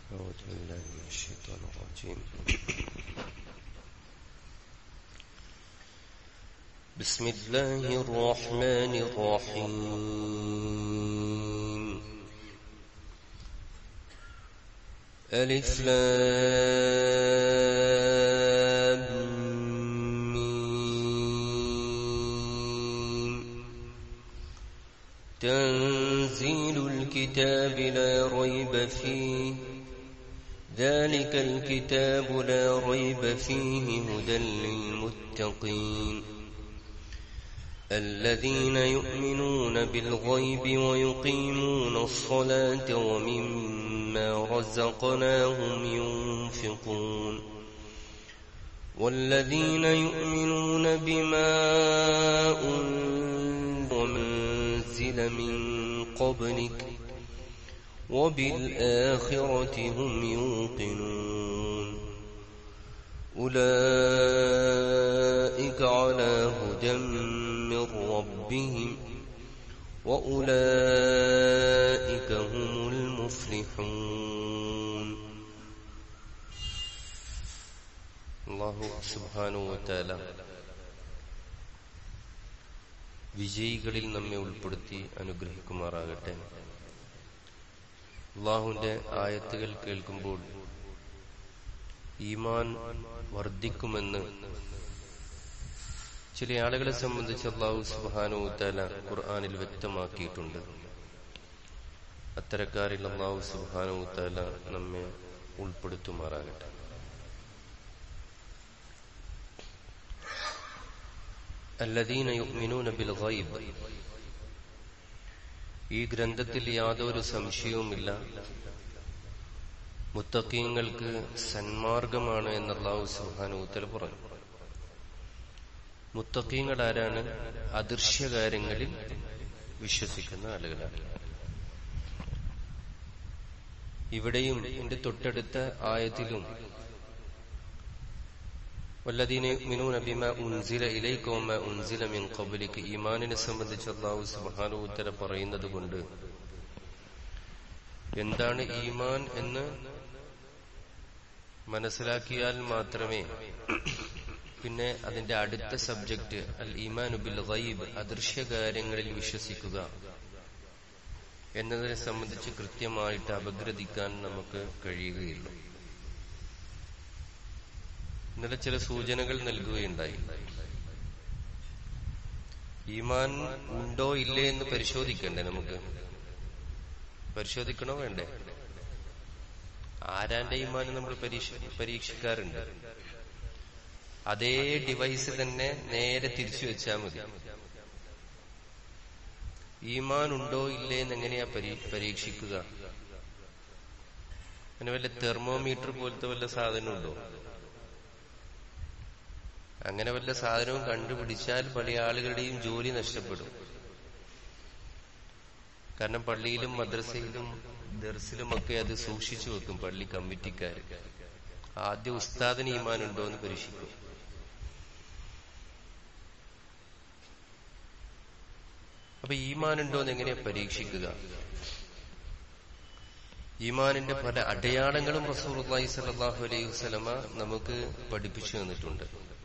أعوذ بالله من الشيطان الرجيم بسم الله الرحمن الرحيم ألف لام ميم تنزيل الكتاب لا ريب فيه ذلك الكتاب لا ريب فيه هدى للمتقين الذين يؤمنون بالغيب ويقيمون الصلاة ومما رزقناهم ينفقون والذين يؤمنون بما أنزل من قبلك وبالآخرة هم يوقنون أولئك على هدى من ربهم وأولئك هم المفلحون الله سبحانه وتعالى വിജയികളിൽ നമ്മെ ഉൾപ്പെടുത്തി അനുഗ്രഹിക്കുമാറാകട്ടെ അള്ളാഹുവിന്റെ ആയത്തുകൾ കേൾക്കുമ്പോൾ ഈമാൻ വർദ്ധിക്കുമെന്ന് ചില ആളുകളെ സംബന്ധിച്ച് അള്ളാഹു സുബാനു താല ഖുർആാനിൽ വ്യക്തമാക്കിയിട്ടുണ്ട് അത്തരക്കാരിൽ അള്ളാഹു സുബാനു താല നമ്മെ ഉൾപ്പെടുത്തുമാറാകട്ടെ الذين يؤمنون بالغيب ഈ ഗ്രന്ഥത്തിൽ യാതൊരു സംശയവുമില്ല മുത്തക്കീങ്ങൾക്ക് സന്മാർഗമാണ് എന്നല്ലാഹു സുഹാനൂത്തൽ പറഞ്ഞു മുത്തക്കീങ്ങൾ ആരാണ് അദൃശ്യകാര്യങ്ങളിൽ വിശ്വസിക്കുന്ന ആളുകളാണ് ഇവിടെയും എന്റെ തൊട്ടടുത്ത ആയത്തിലും വല്ലദീനെ മിനൂന ബിമ ഉൻസില ഇലൈക വമ ഉൻസില മിൻ ഖബ്ലിക ഈമാനിനെ സംബന്ധിച്ച് അല്ലാഹു സുബ്ഹാനഹു വതആല പറയുന്നത് കൊണ്ട് എന്താണ് ഈമാൻ എന്ന് മനസ്സിലാക്കിയാൽ മാത്രമേ പിന്നെ അതിന്റെ അടുത്ത സബ്ജക്ട് അൽ ഈമാനു ബിൽ ഗൈബ് അദൃശ്യ കാര്യങ്ങളിൽ വിശ്വസിക്കുക എന്നതിനെ സംബന്ധിച്ച് കൃത്യമായിട്ട് അപഗ്രഥിക്കാൻ നമുക്ക് കഴിയുകയുള്ളൂ ഇന്നലെ ചില സൂചനകൾ നൽകുകയുണ്ടായി ഈമാൻ ഉണ്ടോ ഇല്ലേ എന്ന് പരിശോധിക്കണ്ടേ നമുക്ക് പരിശോധിക്കണോ വേണ്ടേ ആരാന്റെ ഈമാൻ നമ്മൾ പരീക്ഷ പരീക്ഷിക്കാറുണ്ട് അതേ ഡിവൈസ് തന്നെ നേരെ തിരിച്ചു വെച്ചാൽ മതി ഈമാൻ ഉണ്ടോ ഇല്ലേ എന്ന് എങ്ങനെയാ പരീക്ഷിക്കുക അങ്ങനെ വല്ല തെർമോമീറ്റർ പോലത്തെ വല്ല സാധനം ഉണ്ടോ അങ്ങനെ വല്ല സാധനവും കണ്ടുപിടിച്ചാൽ പല ആളുകളുടെയും ജോലി നഷ്ടപ്പെടും കാരണം പള്ളിയിലും മദ്രസയിലും ദർസിലുമൊക്കെ അത് സൂക്ഷിച്ചു വെക്കും പള്ളി കമ്മിറ്റിക്കാർ ആദ്യം ഉസ്താദിന് ഈമാനുണ്ടോ എന്ന് പരീക്ഷിക്കും അപ്പൊ ഈമാനുണ്ടോ എന്ന് എങ്ങനെയാ പരീക്ഷിക്കുക ഈമാനിന്റെ പല അടയാളങ്ങളും റസൂർ സലാഹു അലൈഹി വസ്ലമ നമുക്ക് പഠിപ്പിച്ചു തന്നിട്ടുണ്ട്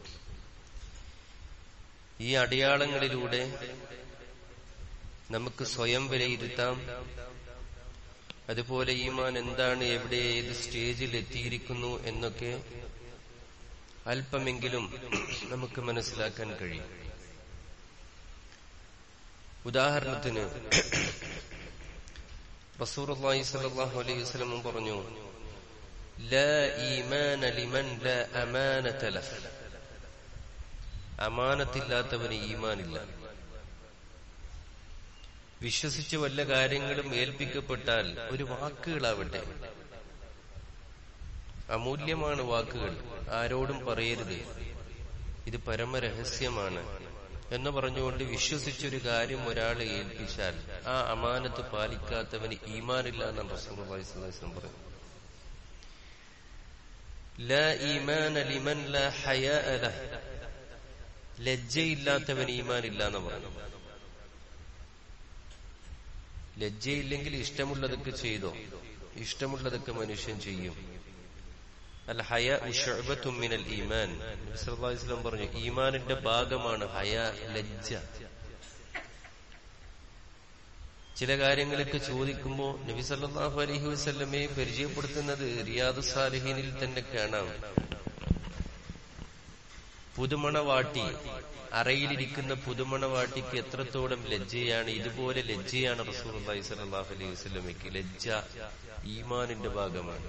ഈ അടയാളങ്ങളിലൂടെ നമുക്ക് സ്വയം വിലയിരുത്താം അതുപോലെ ഈമാൻ എന്താണ് എവിടെ ഏത് സ്റ്റേജിൽ എത്തിയിരിക്കുന്നു എന്നൊക്കെ അല്പമെങ്കിലും നമുക്ക് മനസ്സിലാക്കാൻ കഴിയും ഉദാഹരണത്തിന് റസൂർ സല്ലല്ലാഹു അലൈഹി വസല്ലം പറഞ്ഞു ലാ ഈമാന ലിമൻ ലാ അമാനത ലഹ് അമാനത്തില്ലാത്തവന് ഈമാനില്ല വിശ്വസിച്ച് വല്ല കാര്യങ്ങളും ഏൽപ്പിക്കപ്പെട്ടാൽ ഒരു വാക്കുകളാവട്ടെ അമൂല്യമാണ് വാക്കുകൾ ആരോടും പറയരുത് ഇത് പരമരഹസ്യമാണ് എന്ന് പറഞ്ഞുകൊണ്ട് വിശ്വസിച്ചൊരു കാര്യം ഒരാളെ ഏൽപ്പിച്ചാൽ ആ അമാനത്ത് പാലിക്കാത്തവന് ഈമാനില്ല എന്നാണ് റസൂൽ പറഞ്ഞു ലാ ഈമാന ലിമൻ ലാ ഹയാ ലഹ് ലജ്ജയില്ലാത്തവന് ഈമാനില്ല എന്ന് പറഞ്ഞു ലജ്ജയില്ലെങ്കിൽ ഇഷ്ടമുള്ളതൊക്കെ ചെയ്തോ ഇഷ്ടമുള്ളതൊക്കെ മനുഷ്യൻ ചെയ്യും അൽ ഹയ മിനൽ ഈമാൻ നബി സല്ലല്ലാഹു അലൈഹി വസല്ലം പറഞ്ഞു ഈമാനിന്റെ ഭാഗമാണ് ഹയ ലജ്ജ ചില കാര്യങ്ങളൊക്കെ ചോദിക്കുമ്പോ നബി സല്ലല്ലാഹു അലൈഹി വസല്ലമയെ പരിചയപ്പെടുത്തുന്നത് റിയാദ് സാലിഹീനിൽ തന്നെ കാണാം പുതുമണവാട്ടി അറയിലിരിക്കുന്ന പുതുമണവാട്ടിക്ക് എത്രത്തോളം ലജ്ജയാണ് ഇതുപോലെ ലജ്ജയാണ് റസൂൽ അള്ളാഹി സല്ലല്ലാഹു അലൈഹി വസല്ലമയ്ക്ക് ലജ്ജ ഈമാനിന്റെ ഭാഗമാണ്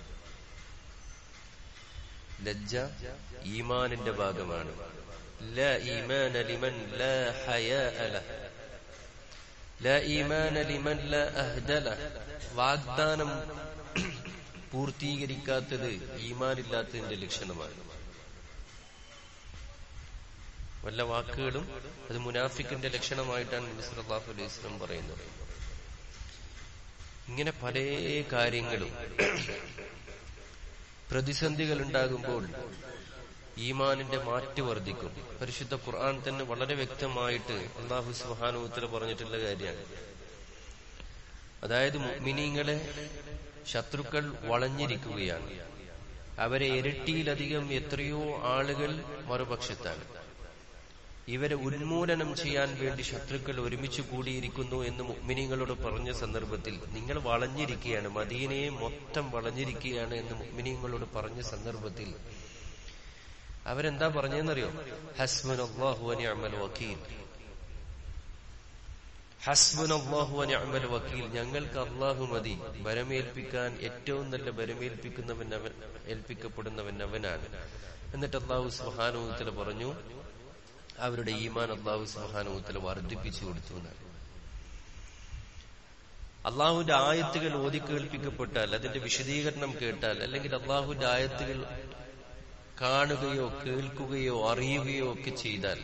ലജ്ജ ഈമാനിന്റെ ഭാഗമാണ് لا إيمان لمن لا حياء له لا إيمان لمن لا أهد له വാഗ്ദാനം പൂർത്തീകരിക്കാത്തത് ഈമാനില്ലാത്തതിന്റെ ലക്ഷണമാണ് വല്ല വാക്കുകളും അത് മുനാഫിക്കിന്റെ ലക്ഷണമായിട്ടാണ് നബി സല്ലല്ലാഹു അലൈഹി വസല്ലം പറയുന്നത് ഇങ്ങനെ പല കാര്യങ്ങളും പ്രതിസന്ധികൾ ഉണ്ടാകുമ്പോൾ ഈമാനിന്റെ മാറ്റ് വർദ്ധിക്കും പരിശുദ്ധ ഖുർആൻ തന്നെ വളരെ വ്യക്തമായിട്ട് അള്ളാഹു സുഹാനുത്തര പറഞ്ഞിട്ടുള്ള കാര്യമാണ് അതായത് മിനിങ്ങളെ ശത്രുക്കൾ വളഞ്ഞിരിക്കുകയാണ് അവരെ ഇരട്ടിയിലധികം എത്രയോ ആളുകൾ മറുപക്ഷത്താണ് ഇവരെ ഉന്മൂലനം ചെയ്യാൻ വേണ്ടി ശത്രുക്കൾ ഒരുമിച്ച് കൂടിയിരിക്കുന്നു എന്ന് മുഗ്മിനിങ്ങളോട് പറഞ്ഞ സന്ദർഭത്തിൽ നിങ്ങൾ വളഞ്ഞിരിക്കുകയാണ് മദീനയെ മൊത്തം വളഞ്ഞിരിക്കുകയാണ് എന്ന് മുഗ്മിനിങ്ങളോട് പറഞ്ഞ സന്ദർഭത്തിൽ അവരെന്താ പറഞ്ഞെന്നറിയോ ഹസ്ബൻ അള്ളാഹു അമൽ വക്കീൽ ഹസ്ബൻ അള്ളാഹു അമൽ വക്കീൽ ഞങ്ങൾക്ക് അള്ളാഹു മതി ബരമേൽപ്പിക്കാൻ ഏറ്റവും നല്ല ബരമേൽപ്പിക്കുന്നവൻ അവൻ ഏൽപ്പിക്കപ്പെടുന്നവൻ അവനാണ് എന്നിട്ട് അള്ളാഹു സുഹാനുത്തല പറഞ്ഞു അവരുടെ ഈമാൻ അള്ളാഹു സുഹാനുത്തല വർദ്ധിപ്പിച്ചു കൊടുത്തു എന്നാണ് അള്ളാഹുവിന്റെ ആയത്തുകൾ ഓതി കേൾപ്പിക്കപ്പെട്ടാൽ അതിന്റെ വിശദീകരണം കേട്ടാൽ അല്ലെങ്കിൽ അള്ളാഹുവിന്റെ ആയത്തുകൾ കാണുകയോ കേൾക്കുകയോ അറിയുകയോ ഒക്കെ ചെയ്താൽ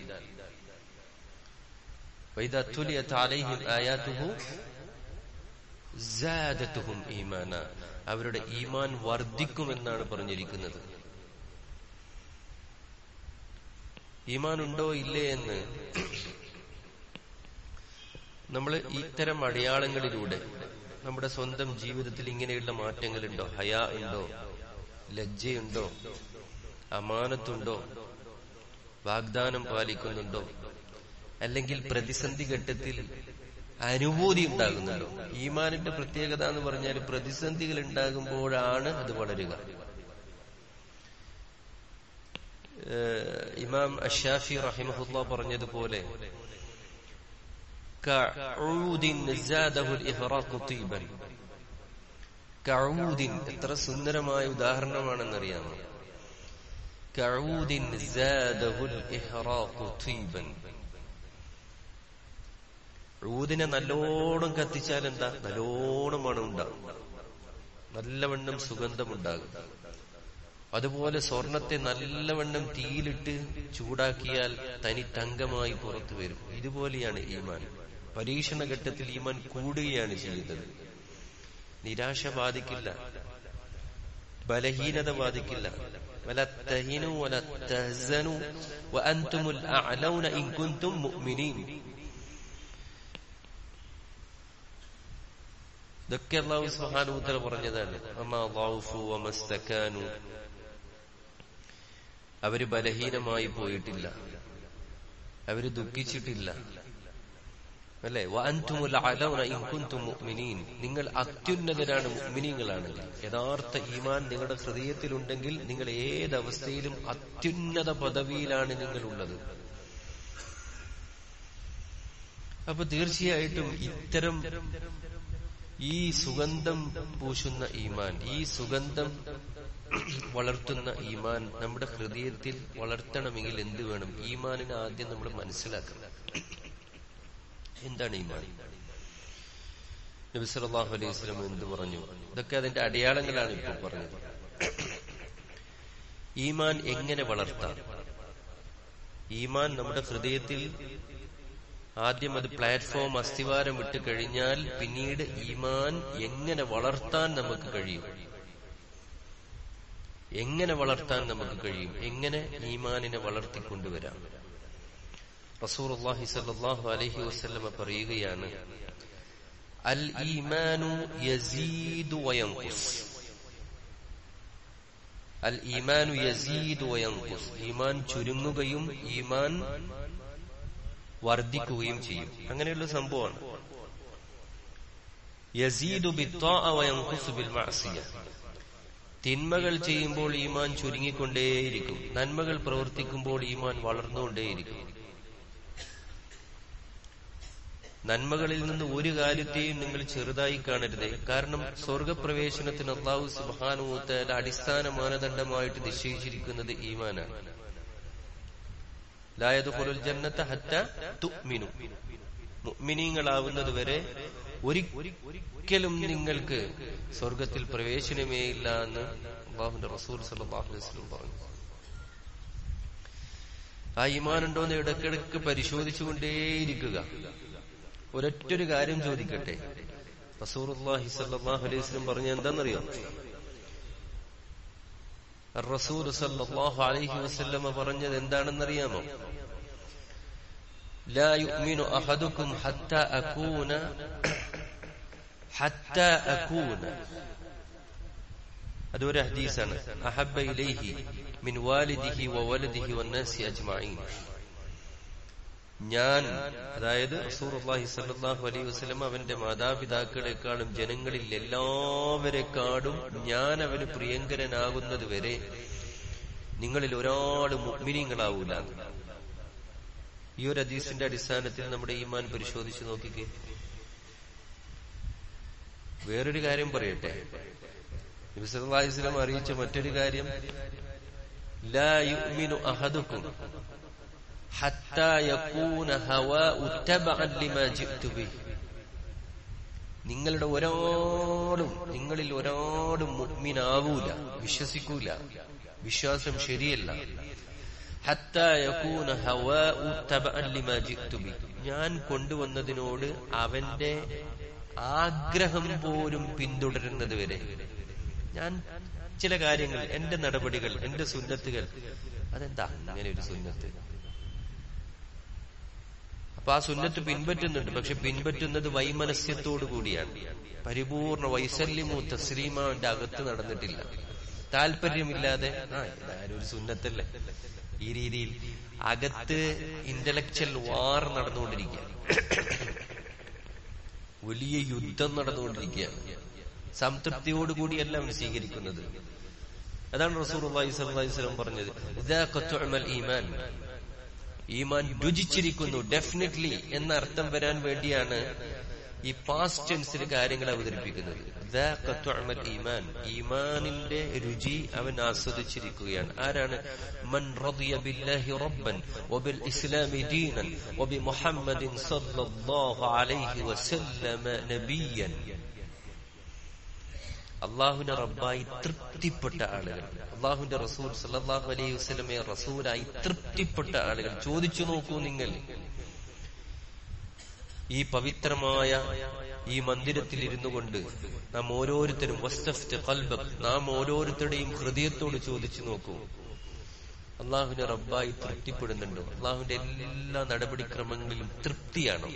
അവരുടെ ഈമാൻ വർദ്ധിക്കുമെന്നാണ് പറഞ്ഞിരിക്കുന്നത് ഈമാൻ ഉണ്ടോ ഇല്ലേ എന്ന് നമ്മൾ ഇത്തരം അടയാളങ്ങളിലൂടെ നമ്മുടെ സ്വന്തം ജീവിതത്തിൽ ഇങ്ങനെയുള്ള മാറ്റങ്ങളുണ്ടോ ഹയാ ഉണ്ടോ ലജ്ജയുണ്ടോ അമാനത്തുണ്ടോ വാഗ്ദാനം പാലിക്കുന്നുണ്ടോ അല്ലെങ്കിൽ പ്രതിസന്ധി ഘട്ടത്തിൽ അനുഭൂതി ഉണ്ടാകുന്നുണ്ടോ ഈമാനിന്റെ പ്രത്യേകത എന്ന് പറഞ്ഞാൽ പ്രതിസന്ധികൾ ഉണ്ടാകുമ്പോഴാണ് അത് വളരുക ഇമാം അഷാഫി റഹിമഹുല്ല പറഞ്ഞതുപോലെ എത്ര സുന്ദരമായ ഉദാഹരണമാണെന്നറിയാമോ കഊദിൻ ഊദിനെ നല്ലോണം കത്തിച്ചാൽ എന്താ നല്ലോണം മണം ഉണ്ടാകും നല്ലവണ്ണം സുഗന്ധമുണ്ടാകും അതുപോലെ സ്വർണത്തെ നല്ലവണ്ണം തീയിലിട്ട് ചൂടാക്കിയാൽ തനി തങ്കമായി പുറത്തു വരും ഇതുപോലെയാണ് ഈമാൻ പരീക്ഷണ ഘട്ടത്തിൽ ഈമാൻ കൂടുകയാണ് ചെയ്യുന്നത് നിരാശ ബാധിക്കില്ല ബലഹീനത ബാധിക്കില്ല ولا تهنوا ولا تهزنوا وأنتم الأعلون إن كنتم مؤمنين ഇതൊക്കെ അള്ളാഹു സുഹാനുത്തര പറഞ്ഞതാണ് അവര് ബലഹീനമായി പോയിട്ടില്ല അവര് ദുഃഖിച്ചിട്ടില്ല അല്ലെ നിങ്ങൾ അത്യുന്നതരാണ് മുഅ്മിനീങ്ങളാണെങ്കിൽ യഥാർത്ഥ ഈമാൻ നിങ്ങളുടെ ഹൃദയത്തിലുണ്ടെങ്കിൽ നിങ്ങൾ ഏതവസ്ഥയിലും അത്യുന്നത പദവിയിലാണ് നിങ്ങളുള്ളത് അപ്പൊ തീർച്ചയായിട്ടും ഇത്തരം ഈ സുഗന്ധം പൂശുന്ന ഈമാൻ ഈ സുഗന്ധം വളർത്തുന്ന ഈമാൻ നമ്മുടെ ഹൃദയത്തിൽ വളർത്തണമെങ്കിൽ എന്ത് വേണം ഈമാനിനെ ആദ്യം നമ്മൾ മനസ്സിലാക്കണം എന്താണ് ഈമാൻ നബി സല്ലല്ലാഹു അലൈഹി വസല്ലം എന്ത് പറഞ്ഞു ഇതൊക്കെ അതിന്റെ അടയാളങ്ങളാണ് ഇപ്പോൾ പറഞ്ഞത് ഈമാൻ എങ്ങനെ വളർത്താം ഈമാൻ നമ്മുടെ ഹൃദയത്തിൽ ആദ്യം അത് പ്ലാറ്റ്ഫോം അസ്ഥിവാരം വിട്ട് കഴിഞ്ഞാൽ പിന്നീട് ഈമാൻ എങ്ങനെ വളർത്താൻ നമുക്ക് കഴിയും എങ്ങനെ വളർത്താൻ നമുക്ക് കഴിയും എങ്ങനെ ഈമാനിനെ വളർത്തിക്കൊണ്ടുവരാം റസൂർ അള്ളാഹി സല്ലാഹു അലഹി വസ്ല്ലമ പറയുകയാണ് അൽ ഈമാനു യസീദു വയൻഖുസ് അൽ ഈമാനു യസീദു വയൻഖുസ് ഈമാൻ ചുരുങ്ങുകയും ഈമാൻ വർദ്ധിക്കുകയും ചെയ്യും അങ്ങനെയുള്ള സംഭവമാണ് യസീദു ബിത്വാഅ വയൻഖുസു ബിൽ മഅസിയ തിന്മകൾ ചെയ്യുമ്പോൾ ഈമാൻ ചുരുങ്ങിക്കൊണ്ടേയിരിക്കും നന്മകൾ പ്രവർത്തിക്കുമ്പോൾ ഈമാൻ വളർന്നുകൊണ്ടേയിരിക്കും നന്മകളിൽ നിന്ന് ഒരു കാര്യത്തെയും നിങ്ങൾ ചെറുതായി കാണരുത് കാരണം സ്വർഗപ്രവേശനത്തിന് അള്ളാഹു സുബാനുത്തല അടിസ്ഥാന മാനദണ്ഡമായിട്ട് നിശ്ചയിച്ചിരിക്കുന്നത് ഈമാനാണ് ലായതുപോലൊരു ജന്നത്തെ ഹറ്റ തുമിനു മുഅ്മിനീങ്ങളാവുന്നത് വരെ ഒരിക്കലും നിങ്ങൾക്ക് സ്വർഗത്തിൽ പ്രവേശനമേ ഇല്ല എന്ന് അള്ളാഹുന്റെ റസൂൽ സല്ലല്ലാഹു അലൈഹി വസല്ലം പറഞ്ഞു ആ ഈമാനുണ്ടോ എന്ന് ഇടയ്ക്കിടയ്ക്ക് പരിശോധിച്ചുകൊണ്ടേയിരിക്കുക ഒരൊറ്റൊരു കാര്യം ചോദിക്കട്ടെ റസൂർഹി സല്ലാഹു അലൈഹി വസല്ലം പറഞ്ഞ എന്താണെന്നറിയോ റസൂർ സല്ലാഹു അലൈഹി വസല്ലമ പറഞ്ഞത് എന്താണെന്നറിയാമോ لا يؤمن أحدكم حتى أكون حتى أكون അതൊരു ഹദീസാണ് അഹബ്ബ ഇലൈഹി മിൻ വാലിദിഹി വവലദിഹി വന്നാസി അജ്മഈൻ ഞാൻ അതായത് റസൂലുള്ളാഹി സ്വല്ലല്ലാഹു അലൈഹി വസല്ലം അവന്റെ മാതാപിതാക്കളെക്കാളും ജനങ്ങളിൽ എല്ലാവരെക്കാളും ഞാൻ അവന് പ്രിയങ്കരനാകുന്നത് വരെ നിങ്ങളിൽ ഒരാളും മുഅ്മിനീങ്ങളാവൂല ഈ ഒരു ഹദീസിന്റെ അടിസ്ഥാനത്തിൽ നമ്മുടെ ഈമാൻ പരിശോധിച്ച് നോക്കിക്കേ വേറൊരു കാര്യം പറയട്ടെ നബിസ്വല്ലാസ്ലം അറിയിച്ച മറ്റൊരു കാര്യം ലാ യുഅ്മിനു അഹദുക്കും ഹത്താ യകൂന ഹവാഉ തബഅൻ ലിമാ ജിഅ്തു ബിഹി നിങ്ങളുടെ ഒരാളും നിങ്ങളിൽ ഒരാളും മുഅ്മിനാവൂല വിശ്വസിക്കൂല വിശ്വാസം ശരിയല്ല ഹത്താ യകൂന ഹവാഉ തബഅൻ ലിമാ ജിഅ്തു ബിഹി ഞാൻ കൊണ്ടുവന്നതിനോട് അവന്റെ ആഗ്രഹം പോലും പിന്തുടരുന്നത് വരെ ഞാൻ ചില കാര്യങ്ങൾ എന്റെ നടപടികൾ എന്റെ സുന്നത്തുകൾ അതെന്താ അങ്ങനെ ഒരു സുന്നത്ത് അപ്പൊ ആ സുന്നത്ത് പിൻപറ്റുന്നുണ്ട് പക്ഷെ പിൻപറ്റുന്നത് വൈമനസ്യത്തോടു കൂടിയാണ് പരിപൂർണ വൈസല്യമോ തസ്ലീമോ എന്റെ അകത്ത് നടന്നിട്ടില്ല താല്പര്യമില്ലാതെ ആ ഇതാരും ഒരു സുന്നത്തല്ലേ ഈ രീതിയിൽ അകത്ത് ഇന്റലക്ച്വൽ വാർ നടന്നുകൊണ്ടിരിക്കുകയാണ് വലിയ യുദ്ധം നടന്നുകൊണ്ടിരിക്കുകയാണ് സംതൃപ്തിയോടുകൂടിയല്ല അവൻ സ്വീകരിക്കുന്നത് അതാണ് റസൂർ അള്ളാഹിസ്വലം പറഞ്ഞത് ഈമാൻ ഈമാൻ രുചിച്ചിരിക്കുന്നു ഡെഫിനറ്റ്ലി എന്ന അർത്ഥം വരാൻ വേണ്ടിയാണ് ഈ പാസ്റ്റ് ടെൻസിൽ കാര്യങ്ങൾ അവതരിപ്പിക്കുന്നത് ഈമാൻ ഈമാനിന്റെ രുചി അവൻ ആസ്വദിച്ചിരിക്കുകയാണ് ആരാണ് മൻ റളിയ ബില്ലാഹി റബ്ബൻ വബിൽ ഇസ്ലാമി ദീനൻ വബി മുഹമ്മദിൻ സല്ലല്ലാഹു അലൈഹി വസല്ലമ നബിയൻ അള്ളാഹുവിന്റെ റബ്ബായി തൃപ്തിപ്പെട്ട ആളുകൾ അള്ളാഹുവിന്റെ റസൂൽ സല്ലാഹു അലൈഹി വസ്ലമെ റസൂലായി തൃപ്തിപ്പെട്ട ആളുകൾ ചോദിച്ചു നോക്കൂ നിങ്ങൾ ഈ പവിത്രമായ ഈ മന്ദിരത്തിൽ ഇരുന്നു കൊണ്ട് നാം ഓരോരുത്തരും വസ്തഫ്റ്റ് കൽബക് നാം ഓരോരുത്തരുടെയും ഹൃദയത്തോട് ചോദിച്ചു നോക്കൂ അള്ളാഹുവിന്റെ റബ്ബായി തൃപ്തിപ്പെടുന്നുണ്ടോ അള്ളാഹുവിന്റെ എല്ലാ നടപടിക്രമങ്ങളിലും തൃപ്തിയാണോ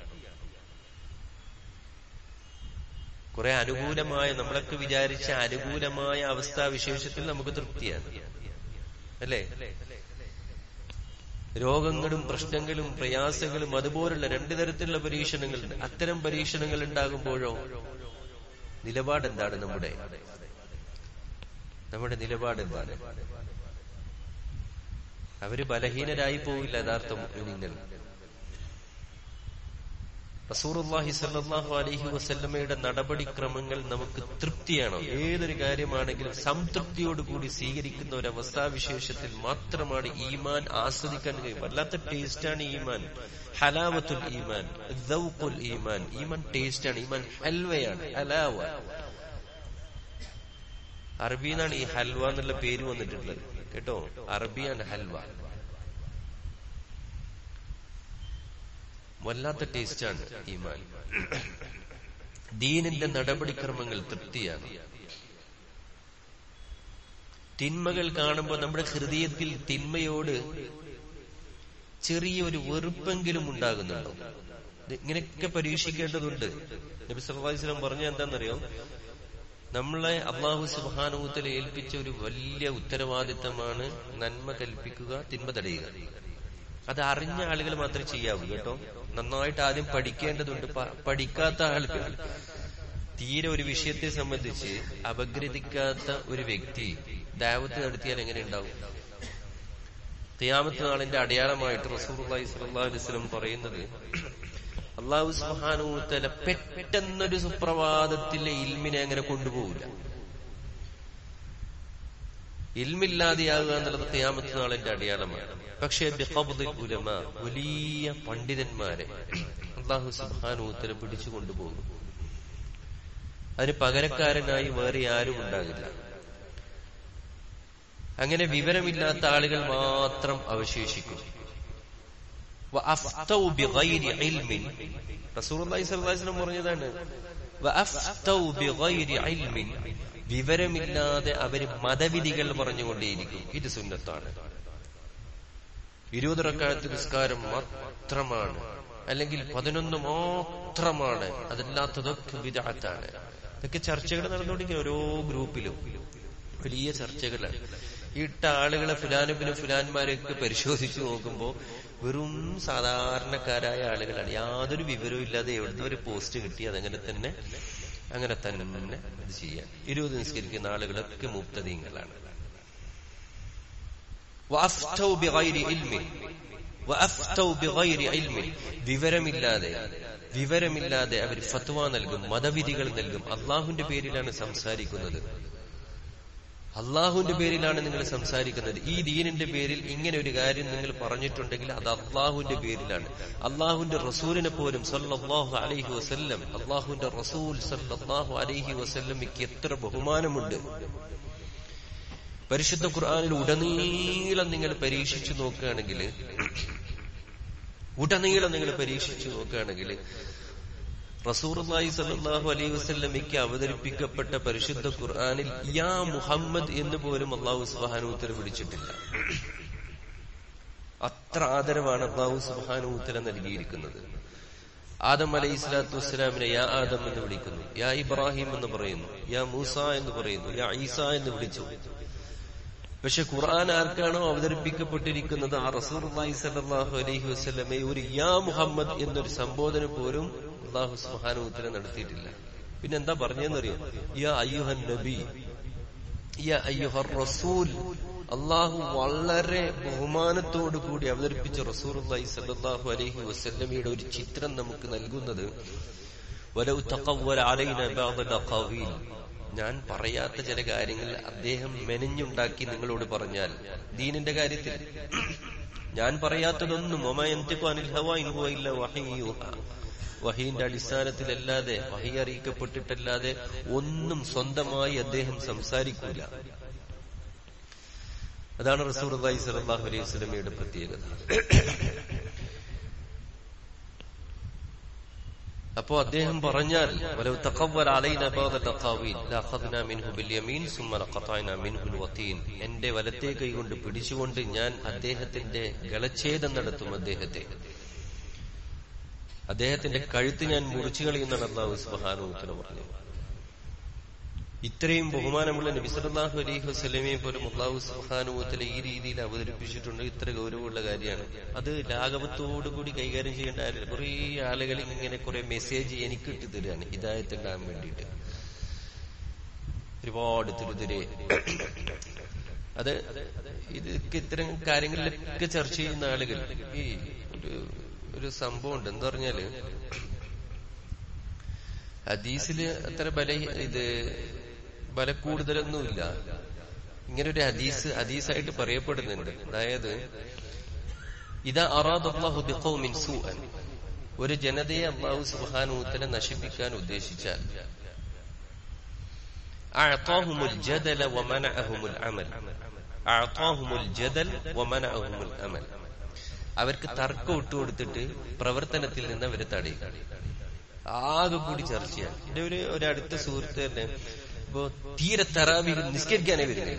കുറെ അനുകൂലമായ നമ്മളൊക്കെ വിചാരിച്ച അനുകൂലമായ അവസ്ഥാവിശേഷത്തിൽ നമുക്ക് തൃപ്തിയാണ് അല്ലേ രോഗങ്ങളും പ്രശ്നങ്ങളും പ്രയാസങ്ങളും അതുപോലുള്ള രണ്ടു തരത്തിലുള്ള പരീക്ഷണങ്ങളുണ്ട് അത്തരം പരീക്ഷണങ്ങൾ ഉണ്ടാകുമ്പോഴോ നിലപാടെന്താണ് നമ്മുടെ നമ്മുടെ നിലപാട് എന്താണ് അവര് ബലഹീനരായി പോവില്ല യഥാർത്ഥ നിങ്ങൾ റസൂറുല്ലാഹി സല്ലാഹു അലഹി വസല്ലമയുടെ നടപടിക്രമങ്ങൾ നമുക്ക് തൃപ്തിയാണോ ഏതൊരു കാര്യമാണെങ്കിലും സംതൃപ്തിയോടുകൂടി സ്വീകരിക്കുന്ന ഒരു അവസ്ഥാവിശേഷത്തിൽ മാത്രമാണ് ഈമാൻ ആസ്വദിക്കാൻ കഴിയും വല്ലാത്ത ടേസ്റ്റാണ് ഈമാൻ ഹലാവത്തുൽ ഈമാൻ ദൗഖുൽ ഈമാൻ ഈമാൻ ടേസ്റ്റാണ് ഈമാൻ ഹൽവയാണ് ഹലാവ അറബിന്നാണ് ഈ ഹൽവ എന്നുള്ള പേര് വന്നിട്ടുള്ളത് കേട്ടോ അറബിയാണ് ഹൽവ വല്ലാത്ത ടേസ്റ്റാണ് ഈമാൻ ദീനിന്റെ നടപടിക്രമങ്ങൾ തൃപ്തിയാണ് തിന്മകൾ കാണുമ്പോൾ നമ്മുടെ ഹൃദയത്തിൽ തിന്മയോട് ചെറിയൊരു വെറുപ്പെങ്കിലും ഉണ്ടാകുന്നുണ്ടോ ഇത് ഇങ്ങനെയൊക്കെ പരീക്ഷിക്കേണ്ടതുണ്ട് നബി സല്ലല്ലാഹു അലൈഹി വസല്ലം പറഞ്ഞ എന്താണെന്നറിയോ നമ്മളെ അള്ളാഹു സുബാനുഭൂത്തിൽ ഏൽപ്പിച്ച ഒരു വലിയ ഉത്തരവാദിത്തമാണ് നന്മ കൽപ്പിക്കുക തിന്മ തടയുക അത് അറിഞ്ഞ ആളുകൾ മാത്രമേ ചെയ്യാവൂ കേട്ടോ നന്നായിട്ട് ആദ്യം പഠിക്കേണ്ടതുണ്ട് പ- പഠിക്കാത്ത ആളുകൾ തീരെ ഒരു വിഷയത്തെ സംബന്ധിച്ച് അപഗ്രഥിക്കാത്ത ഒരു വ്യക്തി ദാവത്ത് നടത്തിയാൽ എങ്ങനെ ഉണ്ടാവും ഖിയാമത്ത് നാളിന്റെ അടയാളമായിട്ട് റസൂർലായി സല്ലല്ലാഹു അലൈഹി വസല്ലം പറയുന്നത് അള്ളാഹു സുബ്ഹാനഹു പെട്ടെന്നൊരു സുപ്രഭാതത്തിലെ ഇൽമിനെ അങ്ങനെ കൊണ്ടുപോകില്ല ഇൽമില്ലാതെയാകുക എന്നുള്ളത് ഖിയാമത്ത് നാളിന്റെ അടയാളമാണ് പക്ഷേ ബിഖബ്ദിൽ ഉലമ വലിയ പണ്ഡിതന്മാരെ അള്ളാഹു സുബ്ഹാനഹു പിടിച്ചു കൊണ്ടുപോകും അതിന് പകരക്കാരനായി വേറെ ആരും ഉണ്ടാകില്ല അങ്ങനെ വിവരമില്ലാത്ത ആളുകൾ മാത്രം അവശേഷിക്കും وأفتوا بغير علم رسول الله صلى الله عليه وسلم പറഞ്ഞതാണ് وأفتوا بغير علم വിവരമില്ലാതെ അവര് മതവിധികൾ പറഞ്ഞുകൊണ്ടേയിരിക്കും ഇത് സുന്നത്താണ് ഇരുപത് റക്കാലത്ത് നിസ്കാരം മാത്രമാണ് അല്ലെങ്കിൽ പതിനൊന്ന് മാത്രമാണ് അതല്ലാത്തതൊക്കെ വിദാത്താണ് ഇതൊക്കെ ചർച്ചകൾ നടന്നുകൊണ്ടിരിക്കുന്ന ഓരോ ഗ്രൂപ്പിലും വലിയ ചർച്ചകളാണ് ഈ ഇട്ട ആളുകളെ ഫുലാനുബിനും ഫുലാന്മാരെയൊക്കെ പരിശോധിച്ചു നോക്കുമ്പോൾ വെറും സാധാരണക്കാരായ ആളുകളാണ് യാതൊരു വിവരവും ഇല്ലാതെ എവിടുന്ന് ഒരു പോസ്റ്റ് കിട്ടി അതങ്ങനെ തന്നെ അങ്ങനെ തന്നെ ഇത് ചെയ്യാൻ ഇരുപത് നിസ്കരിക്കുന്ന ആളുകളൊക്കെ മുക്തദീങ്ങളാണ് വഅഫ്തൗ ബിഗൈരി ഇൽമിൻ വഅഫ്തൗ ബിഗൈരി ഇൽമിൻ വിവരമില്ലാതെ വിവരമില്ലാതെ അവർ ഫത്വ നൽകും മതവിധികൾ നൽകും അള്ളാഹുവിന്റെ പേരിലാണ് സംസാരിക്കുന്നത് അള്ളാഹുവിന്റെ പേരിലാണ് നിങ്ങൾ സംസാരിക്കുന്നത് ഈ ദീനിന്റെ പേരിൽ ഇങ്ങനെ ഒരു കാര്യം നിങ്ങൾ പറഞ്ഞിട്ടുണ്ടെങ്കിൽ അത് അള്ളാഹുവിന്റെ പേരിലാണ് അള്ളാഹുവിന്റെ റസൂലിനെ പോലും സല്ലല്ലാഹു അലൈഹി വസല്ലം അള്ളാഹുവിന്റെ റസൂൽ സല്ലല്ലാഹു അലൈഹി വസല്ലമിക്ക് എത്ര ബഹുമാനമുണ്ട് പരിശുദ്ധ ഖുർആനിൽ ഉടനീളം നിങ്ങൾ പരീക്ഷിച്ചു നോക്കുകയാണെങ്കിൽ ഉടനീളം നിങ്ങൾ പരീക്ഷിച്ചു നോക്കുകയാണെങ്കിൽ റസൂർലായി സല്ലാഹു അലൈഹി വസ്ല്ലമിക്ക് അവതരിപ്പിക്കപ്പെട്ട പരിശുദ്ധ ഖുർആാനിൽ യാ മുഹമ്മദ് എന്ന് പോലും അള്ളാഹു സുബാനൂത്തര വിളിച്ചിട്ടില്ല അത്ര ആദരവാണ് അള്ളാഹു സുബാനൂത്തര നൽകിയിരിക്കുന്നത് ആദം അലൈഹി സ്വലാത്തു വസ്സലാമിനെ യാ ആദം എന്ന് വിളിക്കുന്നു യാ ഇബ്രാഹിം എന്ന് പറയുന്നു യാ മൂസ എന്ന് പറയുന്നു യാ ഈസ എന്ന് വിളിച്ചു പക്ഷെ ഖുർആൻ ആർക്കാണോ അവതരിപ്പിക്കപ്പെട്ടിരിക്കുന്നത് ആ റസൂർ സല്ലാഹു അലൈഹി വസ്ലമെ ഒരു യാ മുഹമ്മദ് എന്നൊരു സംബോധന പോലും അള്ളാഹു സുഹാനുത്തരം നടത്തിയിട്ടില്ല പിന്നെ എന്താ പറഞ്ഞെന്നറിയോ യാ അയ്യുഹൻ നബി യാ അയ്യുഹർ റസൂൽ അള്ളാഹു വളരെ ബഹുമാനത്തോടു കൂടി അവതരിപ്പിച്ച റസൂർ അള്ളാഹി സല്ലാഹു അലൈഹി വസ്ല്ലമയുടെ ഒരു ചിത്രം നമുക്ക് നൽകുന്നത് വലൗ തഖവ്വല അലൈന ബഅദ അഖാവീൽ ഞാൻ പറയാത്ത ചില കാര്യങ്ങൾ അദ്ദേഹം മെനഞ്ഞുണ്ടാക്കി നിങ്ങളോട് പറഞ്ഞാൽ ദീനിന്റെ കാര്യത്തിൽ ഞാൻ പറയാത്തതൊന്നും ഒമയന്തിഖാനിൽ ഹവാ ഇൻ ഹുവ ഇല്ല വഹയ്യൂഹ വഹീന്റെ അടിസ്ഥാനത്തിലല്ലാതെ വഹി അറിയിക്കപ്പെട്ടിട്ടല്ലാതെ ഒന്നും സ്വന്തമായി അദ്ദേഹം സംസാരിക്കൂല അതാണ് റസൂർ അള്ളാഹി സലാഹു അലൈഹി സ്വലമയുടെ പ്രത്യേകത അപ്പോ അദ്ദേഹം പറഞ്ഞാൽ വലവ് തഖവ്വൽ അലൈന ബഅദ തഖാവീൽ ലഅഖദ്നാ മിൻഹു ബിൽ യമീൻ സുമ്മ ലഖതഅനാ മിൻഹു വതീൻ എന്റെ വലത്തെ കൈകൊണ്ട് പിടിച്ചുകൊണ്ട് ഞാൻ അദ്ദേഹത്തിന്റെ ഗളച്ഛേദം നടത്തും അദ്ദേഹത്തെ അദ്ദേഹത്തിന്റെ കഴുത്ത് ഞാൻ മുറിച്ചു കളയുന്നാണ് അള്ളാഹു സുബാനുത്തല പറഞ്ഞു ഇത്രയും ബഹുമാനമുള്ള നബിസലാഹു അലൈഹി വസ്ലമയെ പോലും അള്ളാഹു സുബാനുത്തല ഈ രീതിയിൽ അവതരിപ്പിച്ചിട്ടുണ്ട് ഇത്ര ഗൗരവമുള്ള കാര്യമാണ് അത് ലാഘവത്തോടുകൂടി കൈകാര്യം ചെയ്യേണ്ട ആരില്ല കുറെ ആളുകൾ ഇങ്ങനെ കുറെ മെസ്സേജ് എനിക്ക് ഇട്ട് തരികയാണ് ഹിദായത്തുണ്ടാകാൻ വേണ്ടിയിട്ട് ഒരുപാട് തിരുതിരെ അത് ഇതൊക്കെ ഇത്തരം കാര്യങ്ങളിലൊക്കെ ചർച്ച ചെയ്യുന്ന ആളുകൾ ഈ ഒരു ഒരു സംഭവം ഉണ്ട് എന്താ പറഞ്ഞാല് ഹദീസില് അത്ര ബല ഇത് ബലക്കൂടുതലൊന്നുമില്ല ഇങ്ങനെ ഒരു ഹദീസ് ഹദീസായിട്ട് പറയപ്പെടുന്നുണ്ട് അതായത് ഇതാ അറാദുല്ലാഹു മിൻ സൂഅൻ ഒരു ജനതയെ അള്ളാഹു സുബാനൂത്തനെ നശിപ്പിക്കാൻ ഉദ്ദേശിച്ചാൽ അഅതാഹുമുൽ ജദല വമനഅഹുമുൽ അമൽ അഅതാഹുമുൽ ജദൽ വമനഅഹുമുൽ അമൽ അവർക്ക് തർക്കം ഇട്ടുകൊടുത്തിട്ട് പ്രവർത്തനത്തിൽ നിന്ന് അവരെ തടയും ആകെ കൂടി ചർച്ചയാണ് എന്റെ ഒരു ഒരു അടുത്ത സുഹൃത്ത് തന്നെ ഇപ്പോ തീരെ തറാവി നിസ്കരിക്കാനേ വരുന്നത്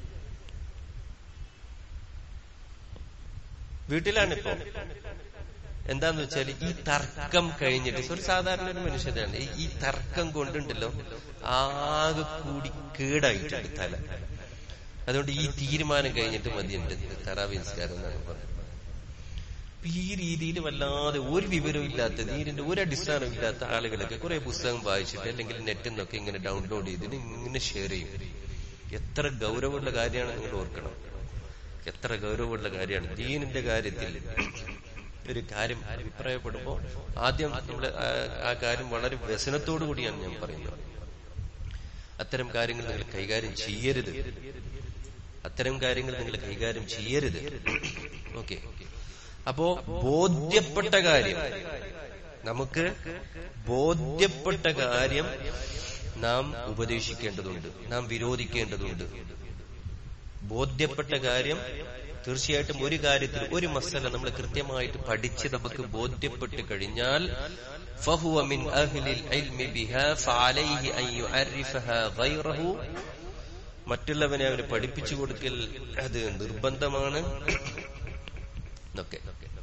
വീട്ടിലാണിപ്പോ എന്താന്ന് വെച്ചാൽ ഈ തർക്കം കഴിഞ്ഞിട്ട് ഒരു സാധാരണ ഒരു മനുഷ്യനാണ് ഈ- ഈ തർക്കം കൊണ്ടുണ്ടല്ലോ ആകെ കൂടി കേടായിട്ടുണ്ട് തല അതുകൊണ്ട് ഈ തീരുമാനം കഴിഞ്ഞിട്ട് മതി എന്റെ തറാവി നിസ്കാരം എന്നാണ് പറഞ്ഞത് അപ്പൊ ഈ രീതിയിൽ വല്ലാതെ ഒരു വിവരവും ഇല്ലാത്ത നീരിന്റെ ഒരു അടിസ്ഥാനം ഇല്ലാത്ത ആളുകളൊക്കെ കുറെ പുസ്തകം വായിച്ചിട്ട് അല്ലെങ്കിൽ നെറ്റിൽ നിന്നൊക്കെ ഇങ്ങനെ ഡൗൺലോഡ് ചെയ്തിട്ട് ഇങ്ങനെ ഷെയർ ചെയ്യും എത്ര ഗൗരവമുള്ള കാര്യമാണ് നിങ്ങൾ ഓർക്കണം എത്ര ഗൗരവമുള്ള കാര്യമാണ് ദീനിന്റെ കാര്യത്തിൽ ഒരു കാര്യം അഭിപ്രായപ്പെടുമ്പോൾ ആദ്യം നമ്മൾ ആ കാര്യം വളരെ വ്യസനത്തോടു കൂടിയാണ് ഞാൻ പറയുന്നത് അത്തരം കാര്യങ്ങൾ നിങ്ങൾ കൈകാര്യം ചെയ്യരുത് അത്തരം കാര്യങ്ങൾ നിങ്ങൾ കൈകാര്യം ചെയ്യരുത് ഓക്കെ അപ്പോ ബോധ്യപ്പെട്ട കാര്യം നമുക്ക് ബോധ്യപ്പെട്ട കാര്യം നാം ഉപദേശിക്കേണ്ടതുണ്ട് നാം വിരോധിക്കേണ്ടതുണ്ട് ബോധ്യപ്പെട്ട കാര്യം തീർച്ചയായിട്ടും ഒരു കാര്യത്തിൽ ഒരു മസല നമ്മൾ കൃത്യമായിട്ട് പഠിച്ച് നമുക്ക് ബോധ്യപ്പെട്ട് കഴിഞ്ഞാൽ فهو من أهل العلم بها فعليه أن يعرفها غيره മറ്റുള്ളവനെ അവന് പഠിപ്പിച്ചു കൊടുക്കൽ അത് നിർബന്ധമാണ് എന്നൊക്കെ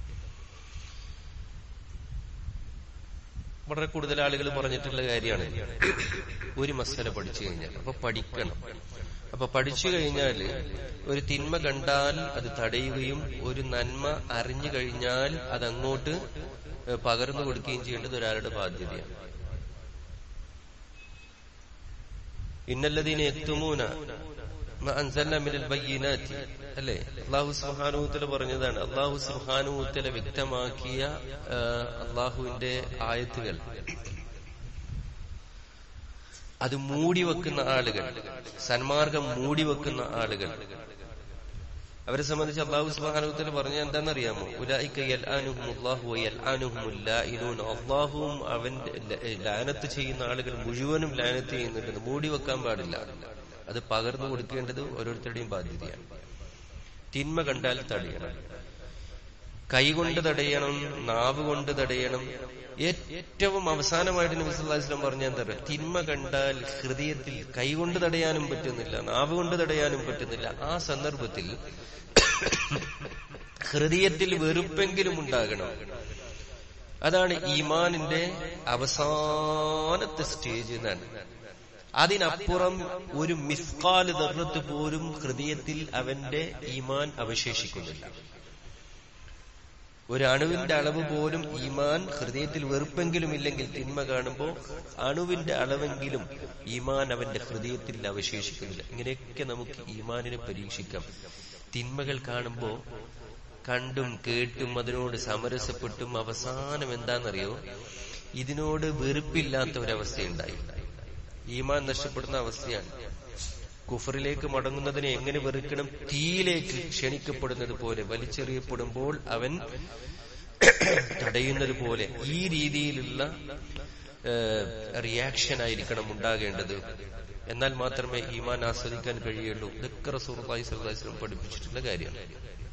വളരെ കൂടുതൽ ആളുകൾ പറഞ്ഞിട്ടുള്ള കാര്യമാണ് ഒരു മസാല പഠിച്ചു കഴിഞ്ഞാൽ അപ്പൊ പഠിക്കണം അപ്പൊ പഠിച്ചു കഴിഞ്ഞാൽ ഒരു തിന്മ കണ്ടാൽ അത് തടയുകയും ഒരു നന്മ അറിഞ്ഞു കഴിഞ്ഞാൽ അത് അങ്ങോട്ട് പകർന്നു കൊടുക്കുകയും ചെയ്യേണ്ടത് ഒരാളുടെ ബാധ്യതയാണ് ഇന്നല്ലതീനെ എത്തുമൂന ബയ്യനാത്തി അല്ലെ അള്ളാഹു സുഹാനുത്തല പറഞ്ഞതാണ് അള്ളാഹു സുഹാനുത്തല വ്യക്തമാക്കിയ ആ, അള്ളാഹുവിന്റെ ആയത്തുകൾ അത് മൂടിവെക്കുന്ന ആളുകൾ സന്മാർഗം മൂടിവെക്കുന്ന ആളുകൾ അവരെ സംബന്ധിച്ച് അള്ളാഹു സുബാനുത്തല പറഞ്ഞ എന്താണെന്നറിയാമോ ഉലായിക്ക യൽആനുഹുമുല്ലാഹു യൽആനുഹുമുല്ലായിനൂൻ അള്ളാഹുവും അവന്റെ ല- ലാനത്ത് ചെയ്യുന്ന ആളുകൾ മുഴുവനും ലാനത്ത് ചെയ്യുന്നുണ്ട് മൂടി വെക്കാൻ പാടില്ല അത് പകർന്നു കൊടുക്കേണ്ടത് ഓരോരുത്തരുടെയും ബാധ്യതയാണ് തിന്മ കണ്ടാൽ തടയണം കൈകൊണ്ട് തടയണം നാവ് കൊണ്ട് തടയണം ഏറ്റവും അവസാനമായിട്ട് നബി സല്ലല്ലാഹു അലൈഹി വസല്ലം പറഞ്ഞ എന്താ പറയുക തിന്മ കണ്ടാൽ ഹൃദയത്തിൽ കൈകൊണ്ട് തടയാനും പറ്റുന്നില്ല നാവ് കൊണ്ട് തടയാനും പറ്റുന്നില്ല ആ സന്ദർഭത്തിൽ ഹൃദയത്തിൽ വെറുപ്പെങ്കിലും ഉണ്ടാകണം അതാണ് ഈമാനിന്റെ അവസാനത്തെ സ്റ്റേജ് എന്നാണ് അതിനപ്പുറം ഒരു മിസ്കാല് ദർറത്ത് പോലും ഹൃദയത്തിൽ അവന്റെ ഈമാൻ അവശേഷിക്കുന്നില്ല ഒരു അണുവിന്റെ അളവ് പോലും ഈമാൻ ഹൃദയത്തിൽ വെറുപ്പെങ്കിലും ഇല്ലെങ്കിൽ തിന്മ കാണുമ്പോൾ അണുവിന്റെ അളവെങ്കിലും ഈമാൻ അവന്റെ ഹൃദയത്തിൽ അവശേഷിക്കുന്നില്ല ഇങ്ങനെയൊക്കെ നമുക്ക് ഈമാനിനെ പരീക്ഷിക്കാം തിന്മകൾ കാണുമ്പോ കണ്ടും കേട്ടും അതിനോട് സമരസപ്പെട്ടും അവസാനം എന്താണെന്നറിയോ ഇതിനോട് വെറുപ്പില്ലാത്ത ഒരവസ്ഥയുണ്ടായി ഈമാൻ നഷ്ടപ്പെടുന്ന അവസ്ഥയാണ് കുഫറിലേക്ക് മടങ്ങുന്നതിനെ എങ്ങനെ വെറുക്കണം തീയിലേക്ക് ക്ഷണിക്കപ്പെടുന്നത് പോലെ വലിച്ചെറിയപ്പെടുമ്പോൾ അവൻ തടയുന്നത് പോലെ ഈ രീതിയിലുള്ള റിയാക്ഷൻ ആയിരിക്കണം ഉണ്ടാകേണ്ടത് എന്നാൽ മാത്രമേ ഈമാൻ ആസ്വദിക്കാൻ കഴിയുള്ളൂ ഇതൊക്കെ റസൂർലായി സല്ലാസ്ലം പഠിപ്പിച്ചിട്ടുള്ള കാര്യമാണ്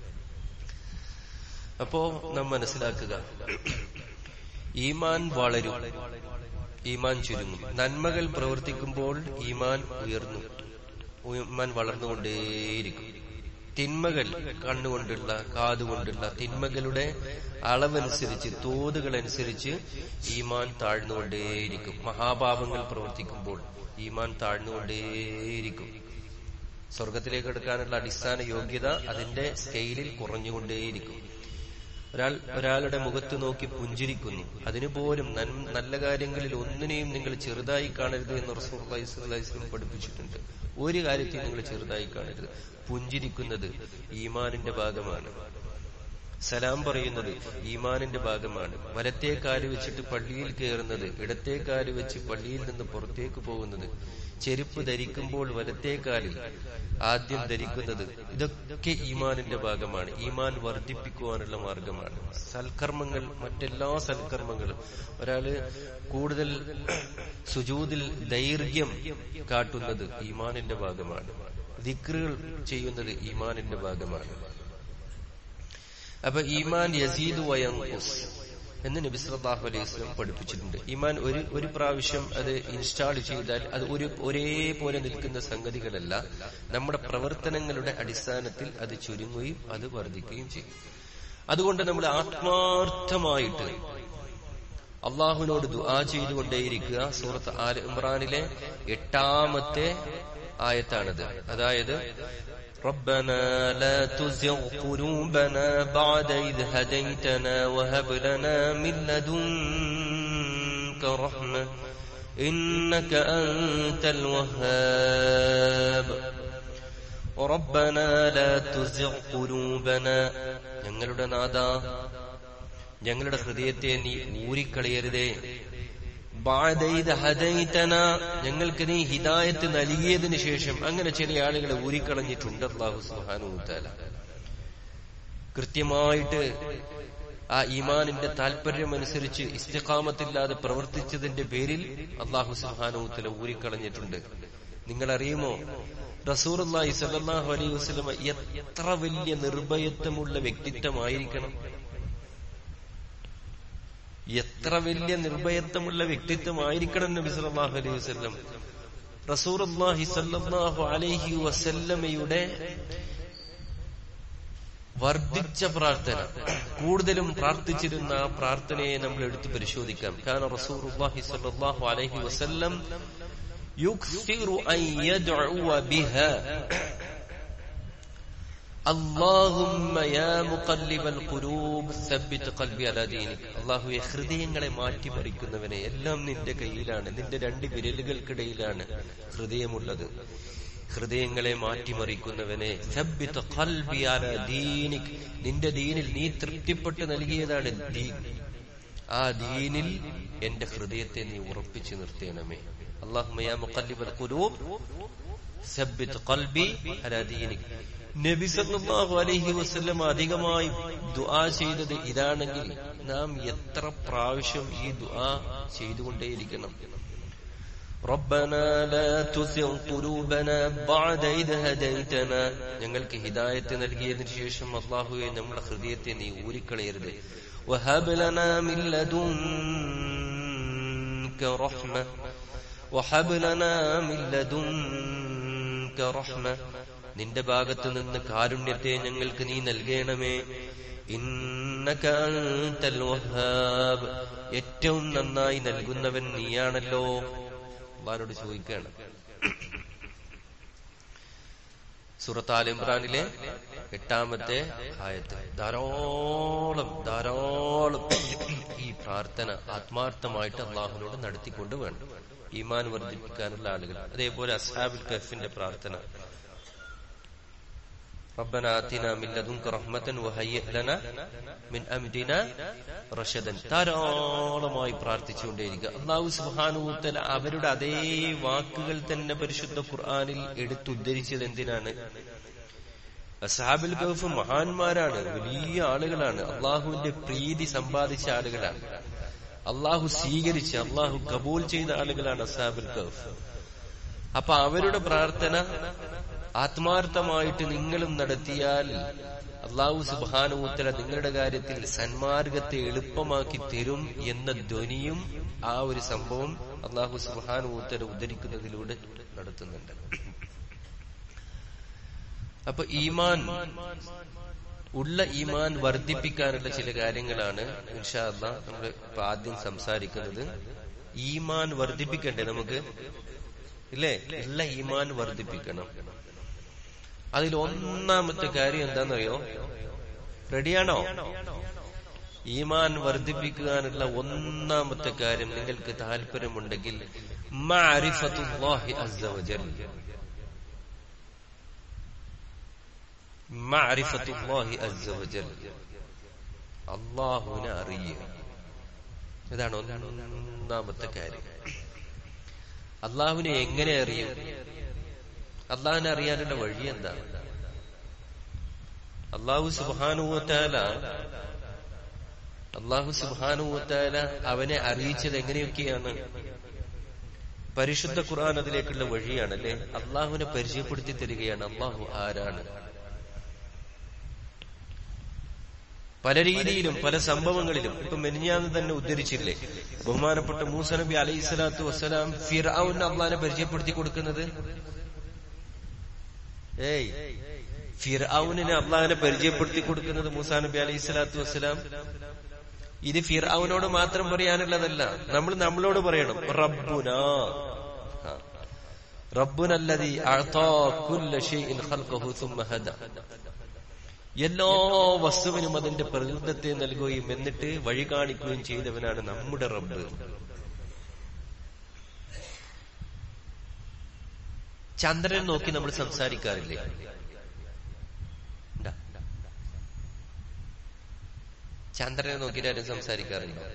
അപ്പോ നാം മനസ്സിലാക്കുക ഈമാൻ വളരും ഈമാൻ ചുരുങ്ങും നന്മകൾ പ്രവർത്തിക്കുമ്പോൾ ഈമാൻ ഉയർന്നു ഈമാൻ വളർന്നുകൊണ്ടേയിരിക്കും തിന്മകൾ കണ്ണുകൊണ്ടുള്ള കാതുകൊണ്ടുള്ള തിന്മകളുടെ അളവനുസരിച്ച് തോതുകളനുസരിച്ച് ഈമാൻ താഴ്ന്നുകൊണ്ടേയിരിക്കും മഹാപാപങ്ങൾ പ്രവർത്തിക്കുമ്പോൾ ഈമാൻ താഴ്ന്നുകൊണ്ടേയിരിക്കും സ്വർഗത്തിലേക്ക് എടുക്കാനുള്ള അടിസ്ഥാന യോഗ്യത അതിന്റെ സ്കെയിലിൽ കുറഞ്ഞുകൊണ്ടേയിരിക്കും ഒരാൾ ഒരാളുടെ മുഖത്ത് നോക്കി പുഞ്ചിരിക്കുന്നു അതിനു പോലും നൻ- നല്ല കാര്യങ്ങളിൽ ഒന്നിനെയും നിങ്ങൾ ചെറുതായി കാണരുത് എന്ന് റസൂർലൈസ്ലം പഠിപ്പിച്ചിട്ടുണ്ട് ഒരു കാര്യത്തെയും നിങ്ങൾ ചെറുതായി കാണരുത് പുഞ്ചിരിക്കുന്നത് ഈമാനിന്റെ ഭാഗമാണ് സലാം പറയുന്നത് ഈമാനിന്റെ ഭാഗമാണ് വലത്തേ കാല് വെച്ചിട്ട് പള്ളിയിൽ കയറുന്നത് ഇടത്തേ കാല് വെച്ച് പള്ളിയിൽ നിന്ന് പുറത്തേക്ക് പോകുന്നത് ചെരുപ്പ് ധരിക്കുമ്പോൾ വലത്തേ കാലിൽ ആദ്യം ധരിക്കുന്നത് ഇതൊക്കെ ഈമാനിന്റെ ഭാഗമാണ് ഈമാൻ വർദ്ധിപ്പിക്കുവാനുള്ള മാർഗമാണ് സൽക്കർമ്മങ്ങൾ മറ്റെല്ലാ സൽക്കർമ്മങ്ങളും ഒരാള് കൂടുതൽ സുജൂതിൽ ദൈർഘ്യം കാട്ടുന്നത് ഈമാനിന്റെ ഭാഗമാണ് ദിക്റുകൾ ചെയ്യുന്നത് ഈമാനിന്റെ ഭാഗമാണ് അപ്പൊ ഈമാൻ യസീദ് വയങ്കുസ് എന്ന് നബി സല്ലല്ലാഹു അലൈഹി വസല്ലം പഠിപ്പിച്ചിട്ടുണ്ട് ഈമാൻ ഒരു ഒരു പ്രാവശ്യം അത് ഇൻസ്റ്റാൾ ചെയ്താൽ അത് ഒരു ഒരേപോലെ നിൽക്കുന്ന സംഗതികളല്ല നമ്മുടെ പ്രവർത്തനങ്ങളുടെ അടിസ്ഥാനത്തിൽ അത് ചുരുങ്ങുകയും അത് വർദ്ധിക്കുകയും ചെയ്യും അതുകൊണ്ട് നമ്മൾ ആത്മാർത്ഥമായിട്ട് അള്ളാഹുവിനോട് ദുആ ചെയ്തുകൊണ്ടേയിരിക്കുക സൂറത്ത് ആൽ ഇമ്രാനിലെ എട്ടാമത്തെ ആയത്താണിത് അതായത് ربنا لا تزغ قلوبنا بعد إذ هديتنا وهب لنا من لدنك رحمة إنك أنت الوهاب ربنا لا تزغ قلوبنا ഞങ്ങളുടെ നാഥ ഞങ്ങളുടെ ഹൃദയത്തെ നീ ഊരിക്കളയരുതേ ബാധൈത ഹദൈതന ഞങ്ങൾക്ക് നീ ഹിദായത്ത് നൽകിയതിനു ശേഷം അങ്ങനെ ചില ആളുകളെ ഊരിക്കളഞ്ഞിട്ടുണ്ട് അള്ളാഹു സുഹാനുത്താല കൃത്യമായിട്ട് ആ ഈമാനിന്റെ താല്പര്യമനുസരിച്ച് ഇസ്തിഖാമത്തില്ലാതെ പ്രവർത്തിച്ചതിന്റെ പേരിൽ അള്ളാഹു സുഹാനുത്തല ഊരിക്കളഞ്ഞിട്ടുണ്ട് നിങ്ങൾ അറിയുമോ റസൂർ അള്ളാഹി സല്ലാഹു അലൈഹി വസ്ലമ എത്ര വലിയ നിർഭയത്വമുള്ള വ്യക്തിത്വമായിരിക്കണം എത്ര വലിയ നിർഭയത്വമുള്ള വ്യക്തിത്വമായിരിക്കണം നബി സല്ലല്ലാഹു അലൈഹി വസല്ലം റസൂലുള്ളാഹി സല്ലല്ലാഹു അലൈഹി വസല്ലമയുടെ വർദ്ധിച്ച പ്രാർത്ഥന കൂടുതലും പ്രാർത്ഥിച്ചിരുന്ന ആ പ്രാർത്ഥനയെ നമ്മൾ എടുത്തു പരിശോധിക്കാം കാരണം റസൂലുള്ളാഹി സല്ലല്ലാഹു അലൈഹി വസല്ലം യുക്സിറു അൻ യദ്ഉ ബിഹാ اللهم يا مقلب القلوب ثبت قلبي على دينك അള്ളാഹുവെ ഹൃദയങ്ങളെ മാറ്റിമറിക്കുന്നവനെ എല്ലാം നിന്റെ കയ്യിലാണ് നിന്റെ രണ്ട് വിരലുകൾക്കിടയിലാണ് ഹൃദയമുള്ളത് ഹൃദയങ്ങളെ മാറ്റിമറിക്കുന്നവനെ സബ്ബിത്ത് ഖൽബി അലാ ദീനിക് നിന്റെ ദീനിൽ നീ തൃപ്തിപ്പെട്ട് നൽകിയതാണ് ദീൻ ആ ദീനിൽ എന്റെ ഹൃദയത്തെ നീ ഉറപ്പിച്ചു നിർത്തേണമേ അള്ളാഹുമ്മ യാ മുഖല്ലിബൽ ഖുലൂബ് സബ്ബിത്ത് ഖൽബി അലാ ദീനിക് നബി സല്ലല്ലാഹു അലൈഹി വസല്ലം അധികമായി ദുആ ചെയ്തത് ഇതാണെങ്കിൽ നാം എത്ര പ്രാവശ്യം ഈ ദുആ ചെയ്തുകൊണ്ടേയിരിക്കണം ربنا لا تزغ قلوبنا بعد إذ هديتنا ഞങ്ങൾക്ക് ഹിദായത്ത് നൽകിയതിനു ശേഷം അള്ളാഹുവെ നമ്മുടെ ഹൃദയത്തെ നീ ഊരിക്കളയരുത് وهب لنا من لدنك رحمة وهب لنا من لدنك رحمة നിന്റെ ഭാഗത്തു നിന്ന് കാരുണ്യത്തെ ഞങ്ങൾക്ക് നീ നൽകണമേ ഇന്നക അൻതൽ വഹാബ് ഏറ്റവും നന്നായി നൽകുന്നവൻ നീയാണല്ലോ അള്ളാരോട് ചോദിക്കുകയാണ് സൂറത്ത് ആൽ ഇമ്രാനിലെ എട്ടാമത്തെ ആയത്ത് ധാരാളം ധാരാളം ഈ പ്രാർത്ഥന ആത്മാർത്ഥമായിട്ട് അള്ളാഹുനോട് നടത്തിക്കൊണ്ട് വേണം ഈമാൻ വർദ്ധിപ്പിക്കാനുള്ള ആളുകൾ അതേപോലെ അസ്ഹാബുൽ കഫിന്റെ പ്രാർത്ഥന ربنا آتنا من لدنك رحمة وهيئ لنا من أمرنا رشدا ധാരാളമായി പ്രാർത്ഥിച്ചുകൊണ്ടേയിരിക്കുക അള്ളാഹു സുബാനുത്തല അവരുടെ അതേ വാക്കുകൾ തന്നെ പരിശുദ്ധ ഖുർആാനിൽ എടുത്തുദ്ധരിച്ചത് എന്തിനാണ് അസാബിൽ ഗൾഫ് മഹാന്മാരാണ് വലിയ ആളുകളാണ് അള്ളാഹുവിന്റെ പ്രീതി സമ്പാദിച്ച ആളുകളാണ് അള്ളാഹു സ്വീകരിച്ച് അള്ളാഹു കബൂൽ ചെയ്ത ആളുകളാണ് അസാബിൽ ഗൾഫ് അപ്പൊ അവരുടെ പ്രാർത്ഥന ആത്മാർത്ഥമായിട്ട് നിങ്ങളും നടത്തിയാൽ അള്ളാഹു സുബാനുത്തല നിങ്ങളുടെ കാര്യത്തിൽ സന്മാർഗത്തെ എളുപ്പമാക്കി തരും എന്ന ധ്വനിയും ആ ഒരു സംഭവം അള്ളാഹു സുബാനുത്തല ഉദ്ധരിക്കുന്നതിലൂടെ നടത്തുന്നുണ്ട് അപ്പൊ ഈമാൻ ഉള്ള ഈമാൻ വർദ്ധിപ്പിക്കാനുള്ള ചില കാര്യങ്ങളാണ് ഇൻഷാ അള്ളാ നമ്മൾ ഇപ്പൊ ആദ്യം സംസാരിക്കുന്നത് ഈമാൻ വർദ്ധിപ്പിക്കണ്ടേ നമുക്ക് ഇല്ലേ ഉള്ള ഈമാൻ വർദ്ധിപ്പിക്കണം അതിൽ ഒന്നാമത്തെ കാര്യം എന്താണെന്നറിയോ റെഡിയാണോ ഈമാൻ വർദ്ധിപ്പിക്കാനുള്ള ഒന്നാമത്തെ കാര്യം നിങ്ങൾക്ക് താല്പര്യമുണ്ടെങ്കിൽ അള്ളാഹുവിനെ അറിയുക ഇതാണ് ഒന്നാമത്തെ കാര്യം അള്ളാഹുവിനെ എങ്ങനെ അറിയും അള്ളാഹിനെ അറിയാനുള്ള വഴി എന്താണ് അള്ളാഹു സുബാനുവത്താല അള്ളാഹു സുബാനുവത്താല അവനെ അറിയിച്ചത് എങ്ങനെയൊക്കെയാണ് പരിശുദ്ധ ഖുർആൻ അതിലേക്കുള്ള വഴിയാണല്ലേ അള്ളാഹുവിനെ പരിചയപ്പെടുത്തി തരികയാണ് അള്ളാഹു ആരാണ് പല രീതിയിലും പല സംഭവങ്ങളിലും ഇപ്പൊ മെനിഞ്ഞാന്ന് തന്നെ ഉദ്ധരിച്ചില്ലേ ബഹുമാനപ്പെട്ട മൂസ നബി അലൈഹി സ്വലാത്തു വസ്സലാം ഫിറാവുന് അള്ളാഹിനെ പരിചയപ്പെടുത്തി കൊടുക്കുന്നത് ഏയ് ഫിർഔനിന് അള്ളാഹിനെ പരിചയപ്പെടുത്തി കൊടുക്കുന്നത് മൂസാ നബി അലൈഹി സ്വലാത്തു വസ്സലാം ഇത് ഫിർഔനോട് മാത്രം പറയാനുള്ളതല്ല നമ്മൾ നമ്മളോട് പറയണം റബ്ബുന ആ. റബ്ബുനല്ലദീ അഅതാ കുല്ല ഷൈഇൻ ഖൽഖഹു സുമ്മ ഹദ എല്ലാ വസ്തുവിനും അതിന്റെ പ്രകൃതത്തെ നൽകുകയും എന്നിട്ട് വഴി കാണിക്കുകയും ചെയ്തവനാണ് നമ്മുടെ റബ്ബ് ചന്ദ്രൻ നോക്കി നമ്മൾ സംസാരിക്കാറില്ലേ ഉണ്ടാ. ചന്ദ്രനെ നോക്കിയിട്ട് ആരും സംസാരിക്കാറില്ല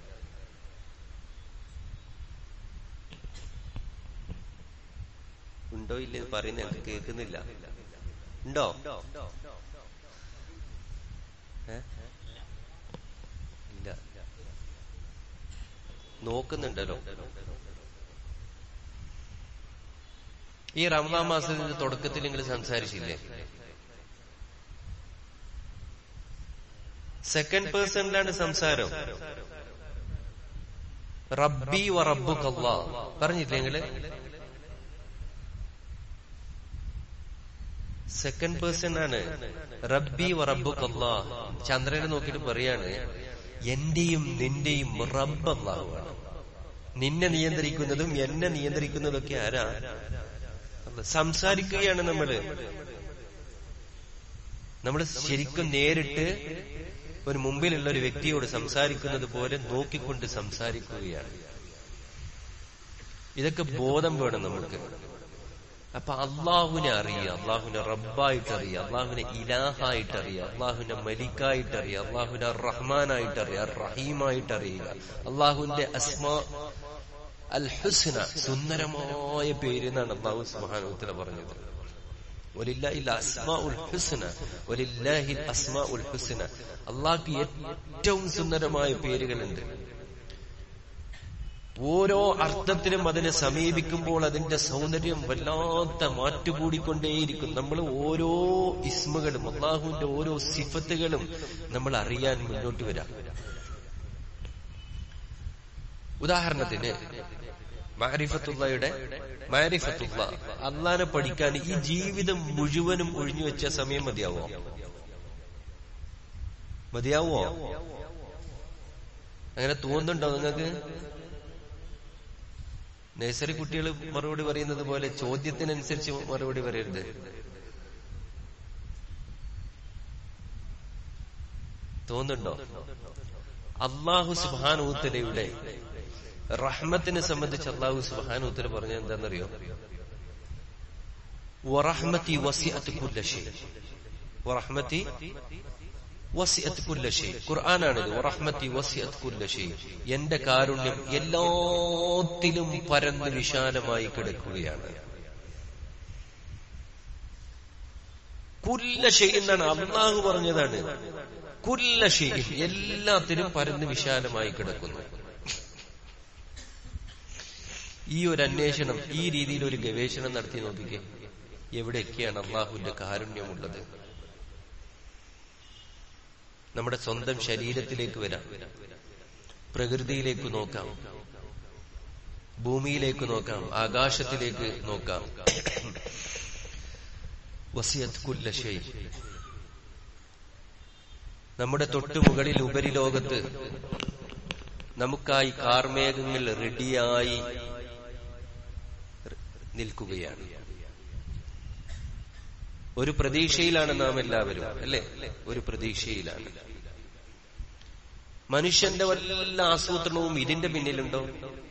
ഉണ്ടോ ഇല്ലേ പറയുന്ന ഞങ്ങൾക്ക് കേൾക്കുന്നില്ല ഉണ്ടോ ഏ? ഇല്ല നോക്കുന്നുണ്ടല്ലോ ഈ റമദാൻ മാസത്തിന്റെ തുടക്കത്തിൽ നിങ്ങൾ സംസാരിച്ചില്ലേ സെക്കൻഡ് പേഴ്സണിലാണ് സംസാരം റബ്ബി വ റബ്ബു കല്ലാ പറഞ്ഞില്ലേ നിങ്ങള് സെക്കൻഡ് പേഴ്സൺ ആണ് റബ്ബി വ റബ്ബു കല്ലാ ചന്ദ്രനെ നോക്കിയിട്ട് പറയാണ് എന്റെയും നിന്റെയും റബ്ബ് അള്ളാഹുവാണ് നിന്നെ നിയന്ത്രിക്കുന്നതും എന്നെ നിയന്ത്രിക്കുന്നതൊക്കെ ആരാ അല്ല, സംസാരിക്കുകയാണ് നമ്മള് നമ്മൾ ശരിക്കും നേരിട്ട് ഒരു മുമ്പിലുള്ള ഒരു വ്യക്തിയോട് സംസാരിക്കുന്നത് പോലെ നോക്കിക്കൊണ്ട് സംസാരിക്കുകയാണ് ഇതൊക്കെ ബോധം വേണം നമുക്ക് അപ്പൊ അള്ളാഹുവിനെ അറിയുക അള്ളാഹുവിനെ റബ്ബായിട്ട് അറിയുക അള്ളാഹുവിനെ ഇലാഹായിട്ട് അറിയുക അള്ളാഹുവിനെ മലിക്കായിട്ട് അറിയുക അള്ളാഹുവിനെ റഹ്മാനായിട്ട് അറിയുക റഹീമായിട്ട് അറിയുക അള്ളാഹുവിന്റെ അസ്മാ അൽ ഹുസ്ന സുന്ദരമായ പേര് എന്നാണ് അള്ളാഹു സുഹാനുത്തല പറഞ്ഞത് ഒലില്ലാഹിൽ അസ്മാ ഉൽ ഹുസ്ന ഒലില്ലാഹിൽ അസ്മാ ഉൽ ഹുസ്ന അള്ളാഹ്ക്ക് ഏറ്റവും സുന്ദരമായ പേരുകളുണ്ട് ഓരോ അർത്ഥത്തിലും അതിനെ സമീപിക്കുമ്പോൾ അതിന്റെ സൗന്ദര്യം വല്ലാത്ത മാറ്റുകൂടിക്കൊണ്ടേയിരിക്കും നമ്മൾ ഓരോ ഇസ്മുകളും അള്ളാഹുവിന്റെ ഓരോ സിഫത്തുകളും നമ്മൾ അറിയാൻ മുന്നോട്ട് വരാം ഉദാഹരണത്തിന് മാരിഫത്തുള്ളയുടെ മാരിഫത്തുള്ള അള്ളാനെ പഠിക്കാൻ ഈ ജീവിതം മുഴുവനും ഒഴിഞ്ഞു വെച്ച സമയം മതിയാവോ മതിയാവോ അങ്ങനെ തോന്നുന്നുണ്ടോ നിങ്ങൾക്ക് നഴ്സറി കുട്ടികൾ മറുപടി പറയുന്നത് പോലെ ചോദ്യത്തിനനുസരിച്ച് മറുപടി പറയരുത് തോന്നുന്നുണ്ടോ അള്ളാഹു സുബാനൂത്തലയുടെ റഹ്മത്തിനെ സംബന്ധിച്ച് അള്ളാഹു സുബാനൂത്തല പറഞ്ഞ എന്താണെന്നറിയോ വറഹ്മത്തി വസിഅത്ത് കുല്ല ഷൈ വറഹ്മത്തി വസിഅത്ത് കുല്ല ഷൈ ഖുർആനാണിത് വറഹ്മത്തി വസിഅത്ത് കുല്ല ഷൈ എന്റെ കാരുണ്യം എല്ലാത്തിലും പരന്ന് വിശാലമായി കിടക്കുകയാണ് കുല്ല ഷെയ് എന്നാണ് അള്ളാഹു പറഞ്ഞതാണ് കുല്ല ഷെയ്ൻ എല്ലാത്തിനും പരന്ന് വിശാലമായി കിടക്കുന്നു ഈ ഒരു അന്വേഷണം ഈ രീതിയിൽ ഒരു ഗവേഷണം നടത്തി നോക്കിക്കേ എവിടെയൊക്കെയാണ് അള്ളാഹുവിന്റെ കാരുണ്യമുള്ളത് നമ്മുടെ സ്വന്തം ശരീരത്തിലേക്ക് വരാം പ്രകൃതിയിലേക്ക് നോക്കാം ഭൂമിയിലേക്ക് നോക്കാം ആകാശത്തിലേക്ക് നോക്കാം വസിയത് കുല്ലശൈ നമ്മുടെ തൊട്ടുമുകളിൽ ഉപരിലോകത്ത് നമുക്കായി കാർമേഘങ്ങൾ റെഡിയായി നിൽക്കുകയാണ് ഒരു പ്രതീക്ഷയിലാണ് നാം എല്ലാവരും അല്ലെ ഒരു പ്രതീക്ഷയിലാണ് മനുഷ്യന്റെ വല്ല ആസൂത്രണവും ഇതിന്റെ പിന്നിലുണ്ടോ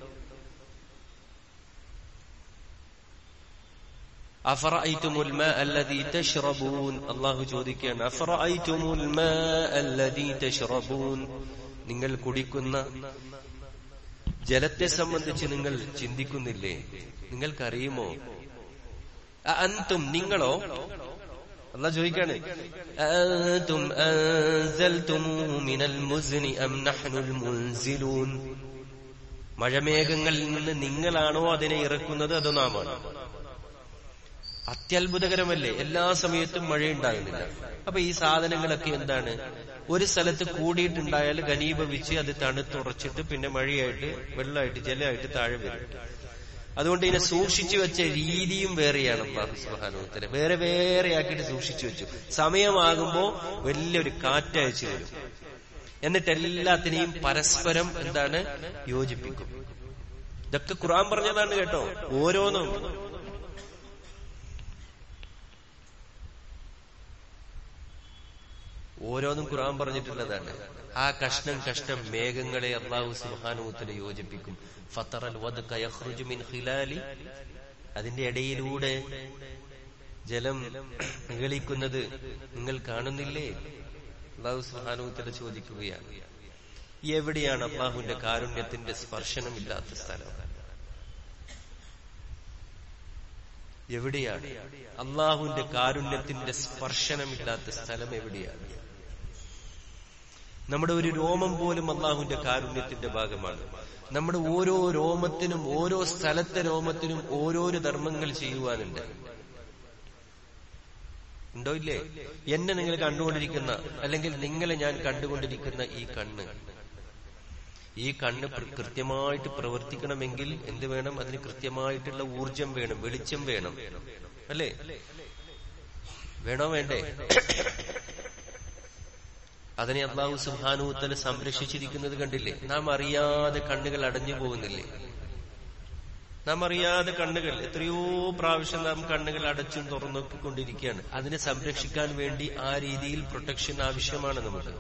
അഫറഅയ്തുമുൽ മാ അല്ലദീ തശ്റബൂൻ അല്ലാഹു ചോദിക്കുകയാണ് അഫറഅയ്തുമുൽ മാ അല്ലദീ തശ്റബൂൻ നിങ്ങൾ കുടിക്കുന്ന ജലത്തെ സംബന്ധിച്ച് നിങ്ങൾ ചിന്തിക്കുന്നില്ലേ നിങ്ങൾക്കറിയുമോ അന്തും നിങ്ങളോ അല്ല ചോദിക്കാണ് അന്തും അൻസൽതുമൂഹു മിനൽ മുസ്നി അം നഹ്നുൽ മുൻസിലൂൻ മഴമേഘങ്ങളിൽ നിന്ന് നിങ്ങളാണോ അതിനെ ഇറക്കുന്നത് അതോ നാമാണോ അത്യത്ഭുതകരമല്ലേ എല്ലാ സമയത്തും മഴയുണ്ടാകുന്നില്ല അപ്പൊ ഈ സാധനങ്ങളൊക്കെ എന്താണ് ഒരു സ്ഥലത്ത് കൂടിയിട്ടുണ്ടായാൽ ഘനീഭവിച്ച് അത് തണുത്തുറച്ചിട്ട് പിന്നെ മഴയായിട്ട് വെള്ളമായിട്ട് ജലമായിട്ട് താഴെ വരും അതുകൊണ്ട് ഇതിനെ സൂക്ഷിച്ചു വെച്ച രീതിയും വേറെയാണ് അള്ളാഹു സുബാനുത്തര വേറെ വേറെ ആക്കിയിട്ട് സൂക്ഷിച്ചു വെച്ചു സമയമാകുമ്പോ വലിയൊരു കാറ്റയച്ചു വരും എന്നിട്ട് എല്ലാത്തിനെയും പരസ്പരം എന്താണ് യോജിപ്പിക്കും ഇതൊക്കെ ഖുറാൻ പറഞ്ഞതാണ് കേട്ടോ ഓരോന്നും ഓരോന്നും ഖുറാൻ പറഞ്ഞിട്ടുള്ളതാണ് ആ കഷ്ണം കഷ്ണം മേഘങ്ങളെ അള്ളാഹു സുഹാനുത്തിന് യോജിപ്പിക്കും ഫത്തറൽ വദ്ക യഖ്റുജു മിൻ ഖിലാലി അതിന്റെ ഇടയിലൂടെ ജലം നിഗളിക്കുന്നത് നിങ്ങൾ കാണുന്നില്ലേ അള്ളാഹു സുഹാനുത്തിന് ചോദിക്കുകയാണ് എവിടെയാണ് അള്ളാഹുവിന്റെ കാരുണ്യത്തിന്റെ സ്പർശനമില്ലാത്ത സ്ഥലം എവിടെയാണ് അള്ളാഹുവിന്റെ കാരുണ്യത്തിന്റെ സ്പർശനമില്ലാത്ത സ്ഥലം എവിടെയാണ് നമ്മുടെ ഒരു രോമം പോലും അള്ളാഹുവിന്റെ കാരുണ്യത്തിന്റെ ഭാഗമാണ് നമ്മുടെ ഓരോ രോമത്തിനും ഓരോ സ്ഥലത്തെ രോമത്തിനും ഓരോരോ ധർമ്മങ്ങൾ ചെയ്യുവാനുണ്ട് ഉണ്ടോ ഇല്ലേ എന്നെ നിങ്ങൾ കണ്ടുകൊണ്ടിരിക്കുന്ന അല്ലെങ്കിൽ നിങ്ങളെ ഞാൻ കണ്ടുകൊണ്ടിരിക്കുന്ന ഈ കണ്ണ് ഈ കണ്ണ് കൃത്യമായിട്ട് പ്രവർത്തിക്കണമെങ്കിൽ എന്ത് വേണം അതിന് കൃത്യമായിട്ടുള്ള ഊർജം വേണം വെളിച്ചം വേണം അല്ലേ വേണോ വേണ്ടേ അതിനെ അള്ളാഹു സുഹാനൂത്തല സംരക്ഷിച്ചിരിക്കുന്നത് കണ്ടില്ലേ നാം അറിയാതെ കണ്ണുകൾ അടഞ്ഞു പോകുന്നില്ലേ നാം അറിയാതെ കണ്ണുകൾ എത്രയോ പ്രാവശ്യം നാം കണ്ണുകൾ അടച്ചും തുറന്നോക്കിക്കൊണ്ടിരിക്കുകയാണ് അതിനെ സംരക്ഷിക്കാൻ വേണ്ടി ആ രീതിയിൽ പ്രൊട്ടക്ഷൻ ആവശ്യമാണ് നമുക്ക്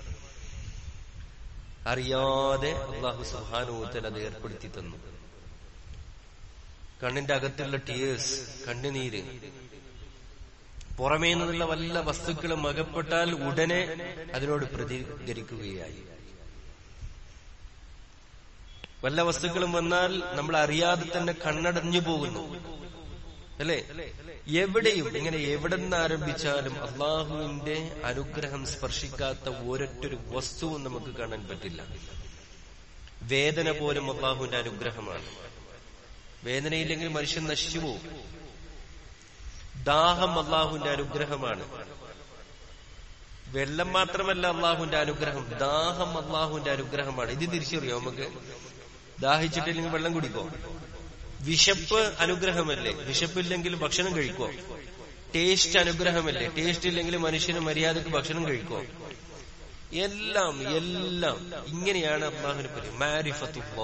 അറിയാതെ അള്ളാഹു സുഹാനൂത്തൽ അത് ഏർപ്പെടുത്തി തന്നു കണ്ണിന്റെ അകത്തുള്ള ടിയേഴ്സ് കണ്ണുനീര് പുറമേ നിന്നുള്ള വല്ല വസ്തുക്കളും അകപ്പെട്ടാൽ ഉടനെ അതിനോട് പ്രതികരിക്കുകയായി വല്ല വസ്തുക്കളും വന്നാൽ നമ്മൾ അറിയാതെ തന്നെ കണ്ണടഞ്ഞു പോകുന്നു അല്ലേ എവിടെയും ഇങ്ങനെ എവിടെ നിന്ന് ആരംഭിച്ചാലും അള്ളാഹുവിന്റെ അനുഗ്രഹം സ്പർശിക്കാത്ത ഒരൊറ്റൊരു വസ്തുവും നമുക്ക് കാണാൻ പറ്റില്ല വേദന പോലും അള്ളാഹുവിന്റെ അനുഗ്രഹമാണ് വേദനയില്ലെങ്കിൽ മനുഷ്യൻ നശിച്ചു പോകും ദാഹം അള്ളാഹുവിന്റെ അനുഗ്രഹമാണ് വെള്ളം മാത്രമല്ല അള്ളാഹുവിന്റെ അനുഗ്രഹം ദാഹം അള്ളാഹുവിന്റെ അനുഗ്രഹമാണ് ഇത് തിരിച്ചറിയോ നമുക്ക് ദാഹിച്ചിട്ടില്ലെങ്കിൽ വെള്ളം കുടിക്കോ വിശപ്പ് അനുഗ്രഹമല്ലേ വിശപ്പില്ലെങ്കിൽ ഭക്ഷണം കഴിക്കോ ടേസ്റ്റ് അനുഗ്രഹമല്ലേ ടേസ്റ്റ് ഇല്ലെങ്കിൽ മനുഷ്യന് മര്യാദക്ക് ഭക്ഷണം കഴിക്കോ എല്ലാം എല്ലാം ഇങ്ങനെയാണ് അള്ളാഹുവിനെ പറ്റി മാരിഫത്തുള്ളോ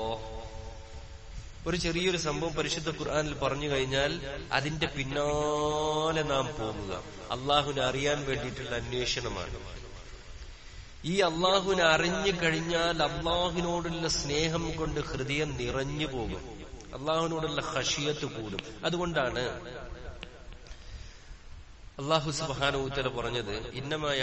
ഒരു ചെറിയൊരു സംഭവം പരിശുദ്ധ ഖുർആാനിൽ പറഞ്ഞു കഴിഞ്ഞാൽ അതിന്റെ പിന്നാലെ നാം പോകുക അള്ളാഹുവിനെ അറിയാൻ വേണ്ടിയിട്ടുള്ള അന്വേഷണമാണ് ഈ അള്ളാഹുവിനെ അറിഞ്ഞു കഴിഞ്ഞാൽ അള്ളാഹുവിനോടുള്ള സ്നേഹം കൊണ്ട് ഹൃദയം നിറഞ്ഞു പോകും അള്ളാഹുവിനോടുള്ള ഹഷിയത്ത് കൂടും അതുകൊണ്ടാണ് അള്ളാഹു സുബാനൂത്തല പറഞ്ഞത് ഇന്നമായ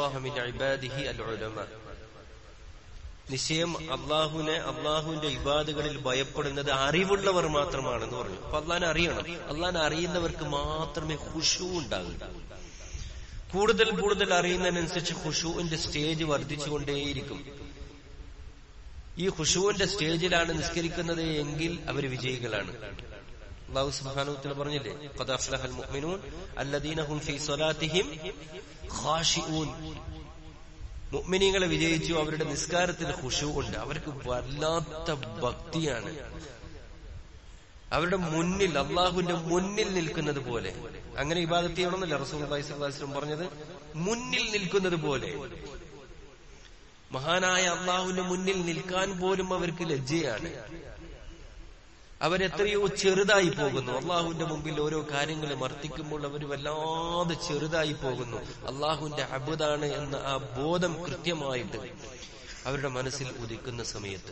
നിശ്ചയം അള്ളാഹുവിനെ അള്ളാഹുവിന്റെ ഇബാദുകളിൽ ഭയപ്പെടുന്നത് അറിവുള്ളവർ മാത്രമാണെന്ന് പറഞ്ഞു അപ്പൊ അള്ളാഹിനെ അറിയണം അള്ളാഹിനെ അറിയുന്നവർക്ക് മാത്രമേ ഹുഷു ഉണ്ടാകൂ കൂടുതൽ കൂടുതൽ അറിയുന്നതിനനുസരിച്ച് ഹുഷുവിന്റെ സ്റ്റേജ് വർദ്ധിച്ചുകൊണ്ടേയിരിക്കും ഈ ഹുഷുവിന്റെ സ്റ്റേജിലാണ് നിസ്കരിക്കുന്നത് എങ്കിൽ അവർ വിജയികളാണ് അള്ളാഹു സുബ്ഹാനഹു പറഞ്ഞില്ലേ ഖദ് അഫ്ലഹൽ മുഅ്മിനൂൻ അല്ലദീന ഹും ഫീ സ്വലാത്തിഹിം ഖാശിഊൻ മുഅ്മിനീങ്ങളെ വിജയിച്ചു അവരുടെ നിസ്കാരത്തിൽ ഖുശൂ ഉണ്ട് അവർക്ക് വല്ലാത്ത ഭക്തിയാണ് അവരുടെ മുന്നിൽ അള്ളാഹുവിന്റെ മുന്നിൽ നിൽക്കുന്നത് പോലെ അങ്ങനെ ഇബാദത്ത് ചെയ്യണമെന്നല്ല റസൂൽ അലൈഹിസ്ലാം പറഞ്ഞത് മുന്നിൽ നിൽക്കുന്നത് പോലെ മഹാനായ അള്ളാഹുവിന്റെ മുന്നിൽ നിൽക്കാൻ പോലും അവർക്ക് ലജ്ജയാണ് അവരെത്രയോ ചെറുതായി പോകുന്നു അള്ളാഹുവിന്റെ മുമ്പിൽ ഓരോ കാര്യങ്ങൾ വർത്തിക്കുമ്പോൾ അവർ വല്ലാതെ ചെറുതായി പോകുന്നു അള്ളാഹുവിന്റെ അബുദാണ് എന്ന ആ ബോധം കൃത്യമായിട്ട് അവരുടെ മനസ്സിൽ ഉദിക്കുന്ന സമയത്ത്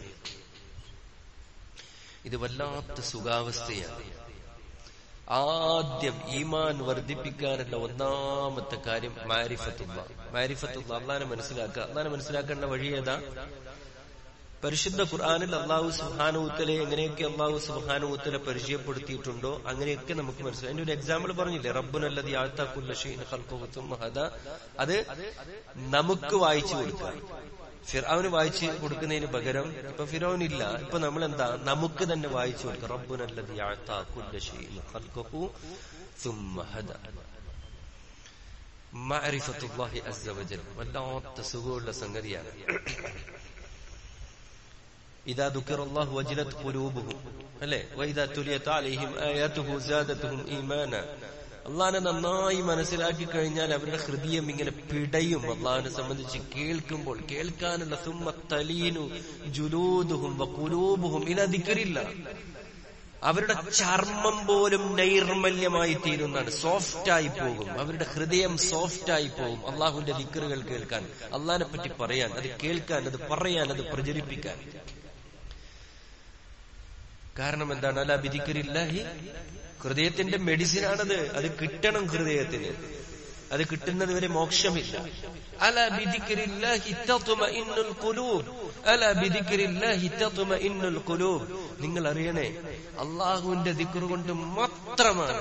ഇത് വല്ലാത്ത സുഖാവസ്ഥയാണ് ആദ്യം ഈമാൻ വർദ്ധിപ്പിക്കാനുള്ള ഒന്നാമത്തെ കാര്യം മാരിഫത്തുള്ള മാരിഫത്തുള്ള അള്ളാനെ മനസ്സിലാക്കുക അള്ളാനെ മനസ്സിലാക്കേണ്ട വഴി ഏതാ പരിശുദ്ധ ഖുർആാനിൽ അള്ളാഹു സുഹാനുത്തലെ എങ്ങനെയൊക്കെ അള്ളാഹു സുഹാനുത്തലെ പരിചയപ്പെടുത്തിയിട്ടുണ്ടോ അങ്ങനെയൊക്കെ നമുക്ക് മനസ്സിലായി അതിന്റെ ഒരു എക്സാമ്പിൾ പറഞ്ഞില്ലേ റബ്ബുനല്ലതി ആഴ്ത്താക്കുല്ലഹദ അത് നമുക്ക് വായിച്ചു കൊടുക്കാം ഫിറോന് വായിച്ചു കൊടുക്കുന്നതിന് പകരം ഇപ്പൊ ഫിറോനില്ല ഇപ്പൊ നമ്മൾ എന്താ നമുക്ക് തന്നെ വായിച്ചു കൊടുക്കാം റബ്ബുനല്ലതി ആഴ്ത്താക്കുല്ലഹു മാരിഫത്തുല്ലാഹി അസ്സവജൽ വല്ലാത്ത സുഖമുള്ള സംഗതിയാണ് ഇതാ ദുഃഖറല്ലാഹു വജിലത് ഖുലൂബുഹും അല്ലേ വൈദാ തുലിയത്ത് അലൈഹിം ആയാതുഹു സാദത്തുഹും ഈമാന അള്ളാഹിനെ നന്നായി മനസ്സിലാക്കി കഴിഞ്ഞാൽ അവരുടെ ഹൃദയം ഇങ്ങനെ പിടയും അള്ളാഹിനെ സംബന്ധിച്ച് കേൾക്കുമ്പോൾ കേൾക്കാനുള്ള സുമ്മ തലീനു ജുലൂദുഹും വഖുലൂബുഹും ഇല ദിക്റില്ല അവരുടെ ചർമ്മം പോലും നൈർമല്യമായി തീരുന്നതാണ് സോഫ്റ്റ് ആയി പോകും അവരുടെ ഹൃദയം സോഫ്റ്റ് ആയി പോകും അള്ളാഹുവിന്റെ ദിക്കറുകൾ കേൾക്കാൻ അള്ളാഹിനെ പറ്റി പറയാൻ അത് കേൾക്കാൻ അത് പറയാൻ അത് പ്രചരിപ്പിക്കാൻ കാരണം എന്താണ് അല്ല ബിദിക്കരില്ലാഹി ഹൃദയത്തിന്റെ മെഡിസിനാണത് അത് കിട്ടണം ഹൃദയത്തിന് അത് കിട്ടുന്നത് വരെ മോക്ഷമില്ല അല ബിദിക്രില്ലാഹി തത്മഇന്നുൽ ഖുലൂബ് അല ബിദിക്രില്ലാഹി തത്മഇന്നുൽ ഖുലൂബ് നിങ്ങൾ അറിയണേ അള്ളാഹുവിന്റെ ദിക്ർ കൊണ്ട് മാത്രമാണ്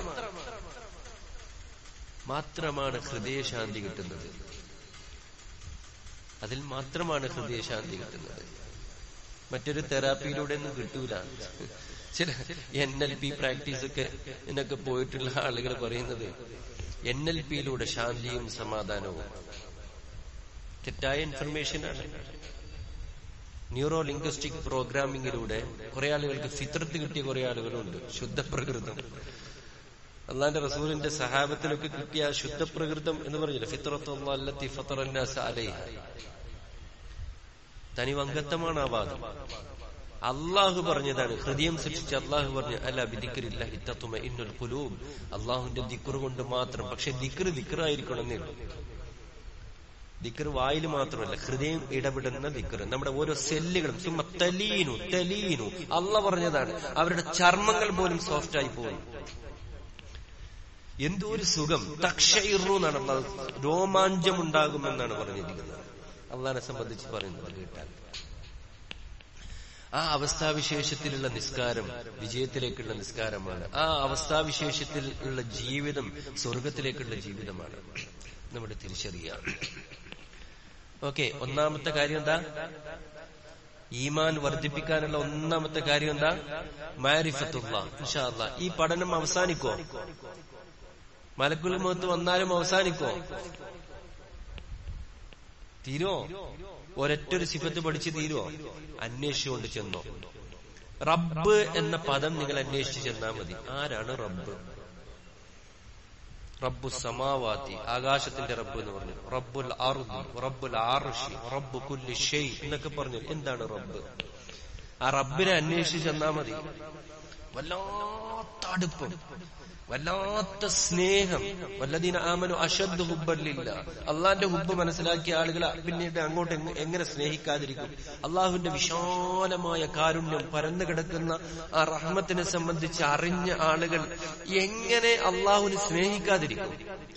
മാത്രമാണ് ഹൃദയശാന്തി കിട്ടുന്നത് അതിൽ മാത്രമാണ് ഹൃദയശാന്തി കിട്ടുന്നത് മറ്റൊരു തെറാപ്പിയിലൂടെ ഒന്നും കിട്ടൂല ചില എൻ എൽ പി പ്രാക്ടീസ് ഒക്കെ എന്നൊക്കെ പോയിട്ടുള്ള ആളുകൾ പറയുന്നത് എൻ എൽ പിയിലൂടെ ശാന്തിയും സമാധാനവും തെറ്റായ ഇൻഫർമേഷനാണ് ന്യൂറോ ലിംഗ്വിസ്റ്റിക് പ്രോഗ്രാമിങ്ങിലൂടെ കുറെ ആളുകൾക്ക് ഫിത്രത്ത് കിട്ടിയ കുറെ ആളുകളുണ്ട് ശുദ്ധപ്രകൃതം അള്ളാന്റെ റസൂലിന്റെ സഹാബത്തിലൊക്കെ കിട്ടിയ ശുദ്ധപ്രകൃതം എന്ന് പറഞ്ഞില്ല ഫിത്രത്തുള്ളത്തി ഫത്തറന്നാസ് അലൈഹ തനി വങ്കത്തമാണ് ആ വാദം അള്ളാഹു പറഞ്ഞതാണ് ഹൃദയം സൃഷ്ടിച്ച് അള്ളാഹു പറഞ്ഞു അല്ല ബിദിക്കരില്ല ഹിത്തത്തുമ ഇന്നുൽ കുലൂബ് അള്ളാഹുന്റെ ദിക്കറ് കൊണ്ട് മാത്രം പക്ഷെ ദിക്കറ് ദിക്കറായിരിക്കണം എന്നേ ഉള്ളൂ ദിക്കർ വായിൽ മാത്രമല്ല ഹൃദയം ഇടപെടുന്ന ദിക്കർ നമ്മുടെ ഓരോ സെല്ലുകളും ചുമ്മാ തലീനു തലീനു അള്ള പറഞ്ഞതാണ് അവരുടെ ചർമ്മങ്ങൾ പോലും സോഫ്റ്റ് ആയി പോകും എന്തോ ഒരു സുഖം തക്ഷയിറു എന്നാണ് അള്ളാഹ് രോമാഞ്ചം ഉണ്ടാകുമെന്നാണ് പറഞ്ഞിരിക്കുന്നത് അള്ളാഹിനെ സംബന്ധിച്ച് പറയുന്നത് കേട്ടാൽ ആ അവസ്ഥാവിശേഷത്തിലുള്ള നിസ്കാരം വിജയത്തിലേക്കുള്ള നിസ്കാരമാണ് ആ അവസ്ഥാവിശേഷത്തിൽ ഉള്ള ജീവിതം സ്വർഗത്തിലേക്കുള്ള ജീവിതമാണ് നമ്മുടെ തിരിച്ചറിയാം ഓക്കെ ഒന്നാമത്തെ കാര്യം എന്താ ഈമാൻ വർദ്ധിപ്പിക്കാനുള്ള ഒന്നാമത്തെ കാര്യം എന്താ മാരിഫത്തുള്ള ഇൻഷാല്ല ഈ പഠനം അവസാനിക്കോ മലക്കുൽ മുഖത്ത് വന്നാലും അവസാനിക്കോ തീരുവോ ഒരൊറ്റൊരു സിഫത്ത് പഠിച്ച് തീരുവോ അന്വേഷിച്ചുകൊണ്ട് ചെന്നോ റബ്ബ് എന്ന പദം നിങ്ങൾ അന്വേഷിച്ച് ചെന്നാൽ മതി ആരാണ് റബ്ബ് റബ്ബു സമാവാത്തി ആകാശത്തിന്റെ റബ്ബ് എന്ന് പറഞ്ഞു റബ്ബുൽ അർദ് റബ്ബുൽ ആർഷി റബ്ബു കുല്ലി ഷെയ് എന്നൊക്കെ പറഞ്ഞു എന്താണ് റബ്ബ് ആ റബ്ബിനെ അന്വേഷിച്ച് ചെന്നാൽ മതി വല്ലാത്ത അടുപ്പം വല്ലാത്ത സ്നേഹം വല്ലതീന ആമനു അശദ് ഹുബല്ലില്ല അള്ളാന്റെ ഹുബ് മനസ്സിലാക്കിയ ആളുകൾ പിന്നീട് അങ്ങോട്ട് എങ്ങനെ സ്നേഹിക്കാതിരിക്കും അള്ളാഹുവിന്റെ വിശാലമായ കാരുണ്യം പരന്നു കിടക്കുന്ന ആ റഹ്മത്തിനെ സംബന്ധിച്ച് അറിഞ്ഞ ആളുകൾ എങ്ങനെ അള്ളാഹുവിനെ സ്നേഹിക്കാതിരിക്കും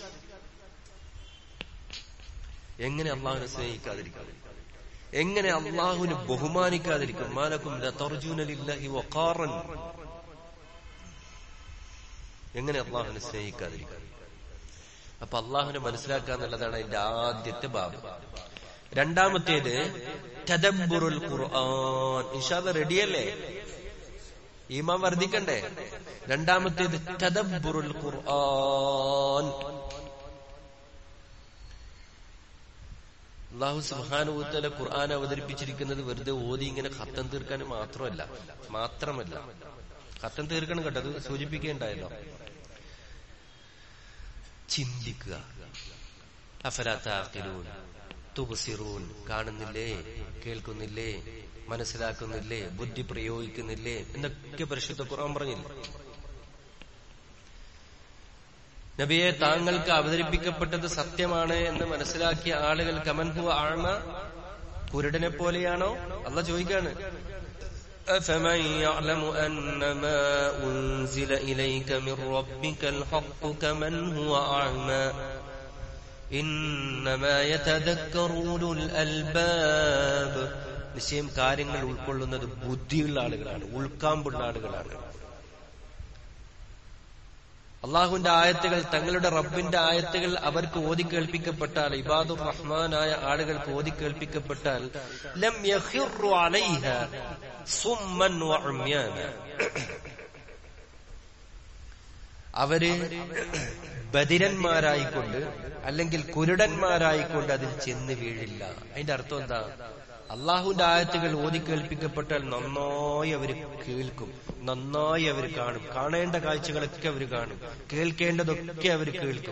എങ്ങനെ അള്ളാഹുവിനെ സ്നേഹിക്കാതിരിക്കും എങ്ങനെ അള്ളാഹുവിനെ ബഹുമാനിക്കാതിരിക്കും മാലക്കും തർജൂനലില്ലാഹി വഖാറൻ എങ്ങനെ അള്ളാഹുവിനെ സ്നേഹിക്കാതിരിക്കും അപ്പൊ അള്ളാഹുവിനെ മനസ്സിലാക്കുക എന്നുള്ളതാണ് അതിന്റെ ആദ്യത്തെ ഭാഗം രണ്ടാമത്തേത് തദബ്ബുറുൽ ഖുർആൻ ഇൻഷാല്ല റെഡിയല്ലേ ഈമാൻ വർദ്ധിക്കണ്ടേ രണ്ടാമത്തേത് തദബ്ബുറുൽ ഖുർആൻ അള്ളാഹു സുഹാനുഭൂത്തല ഖുർആൻ അവതരിപ്പിച്ചിരിക്കുന്നത് വെറുതെ ഓതി ഇങ്ങനെ ഖത്തം തീർക്കാൻ മാത്രമല്ല മാത്രമല്ല ഖത്തം തീർക്കണം കേട്ടോ അത് സൂചിപ്പിക്കേണ്ടായല്ലോ ചിന്തിക്കുക അഫലാത്താക്കിലൂൻ തുബസിറൂൻ കാണുന്നില്ലേ കേൾക്കുന്നില്ലേ മനസ്സിലാക്കുന്നില്ലേ ബുദ്ധി പ്രയോഗിക്കുന്നില്ലേ എന്നൊക്കെ പരിശുദ്ധ ഖുർആൻ പറഞ്ഞില്ല നബിയെ താങ്കൾക്ക് അവതരിപ്പിക്കപ്പെട്ടത് സത്യമാണ് എന്ന് മനസ്സിലാക്കിയ ആളുകൾ കമൻഹു ആഴ്മ കുരുടനെ പോലെയാണോ അല്ല ചോദിക്കാണ് أفمن يعلم أن ما أنزل إليك من ربك الحق كمن هو أعمى إنما يتذكر أولو الألباب നിശ്ചയം കാര്യങ്ങൾ ഉൾക്കൊള്ളുന്നത് ബുദ്ധിയുള്ള ആളുകളാണ് ഉൾക്കാമ്പുള്ള ആളുകളാണ് അള്ളാഹുവിന്റെ ആയത്തുകൾ തങ്ങളുടെ റബ്ബിന്റെ ആയത്തുകൾ അവർക്ക് ഓതി കേൾപ്പിക്കപ്പെട്ടാൽ ഇബാദുർ റഹ്മാനായ ആളുകൾക്ക് ഓതി കേൾപ്പിക്കപ്പെട്ടാൽ ലം യഖിറു അലൈഹ സുമ്മൻ വഉമ്യാന അവര് ബദിരന്മാരായിക്കൊണ്ട് അല്ലെങ്കിൽ കുരുടന്മാരായിക്കൊണ്ട് അതിൽ ചെന്ന് വീഴില്ല അതിന്റെ അർത്ഥം എന്താ അള്ളാഹുവിന്റെ ആയത്തുകൾ ഓതി കേൾപ്പിക്കപ്പെട്ടാൽ നന്നായി അവർ കേൾക്കും നന്നായി അവർ കാണും കാണേണ്ട കാഴ്ചകളൊക്കെ അവർ കാണും കേൾക്കേണ്ടതൊക്കെ അവർ കേൾക്കും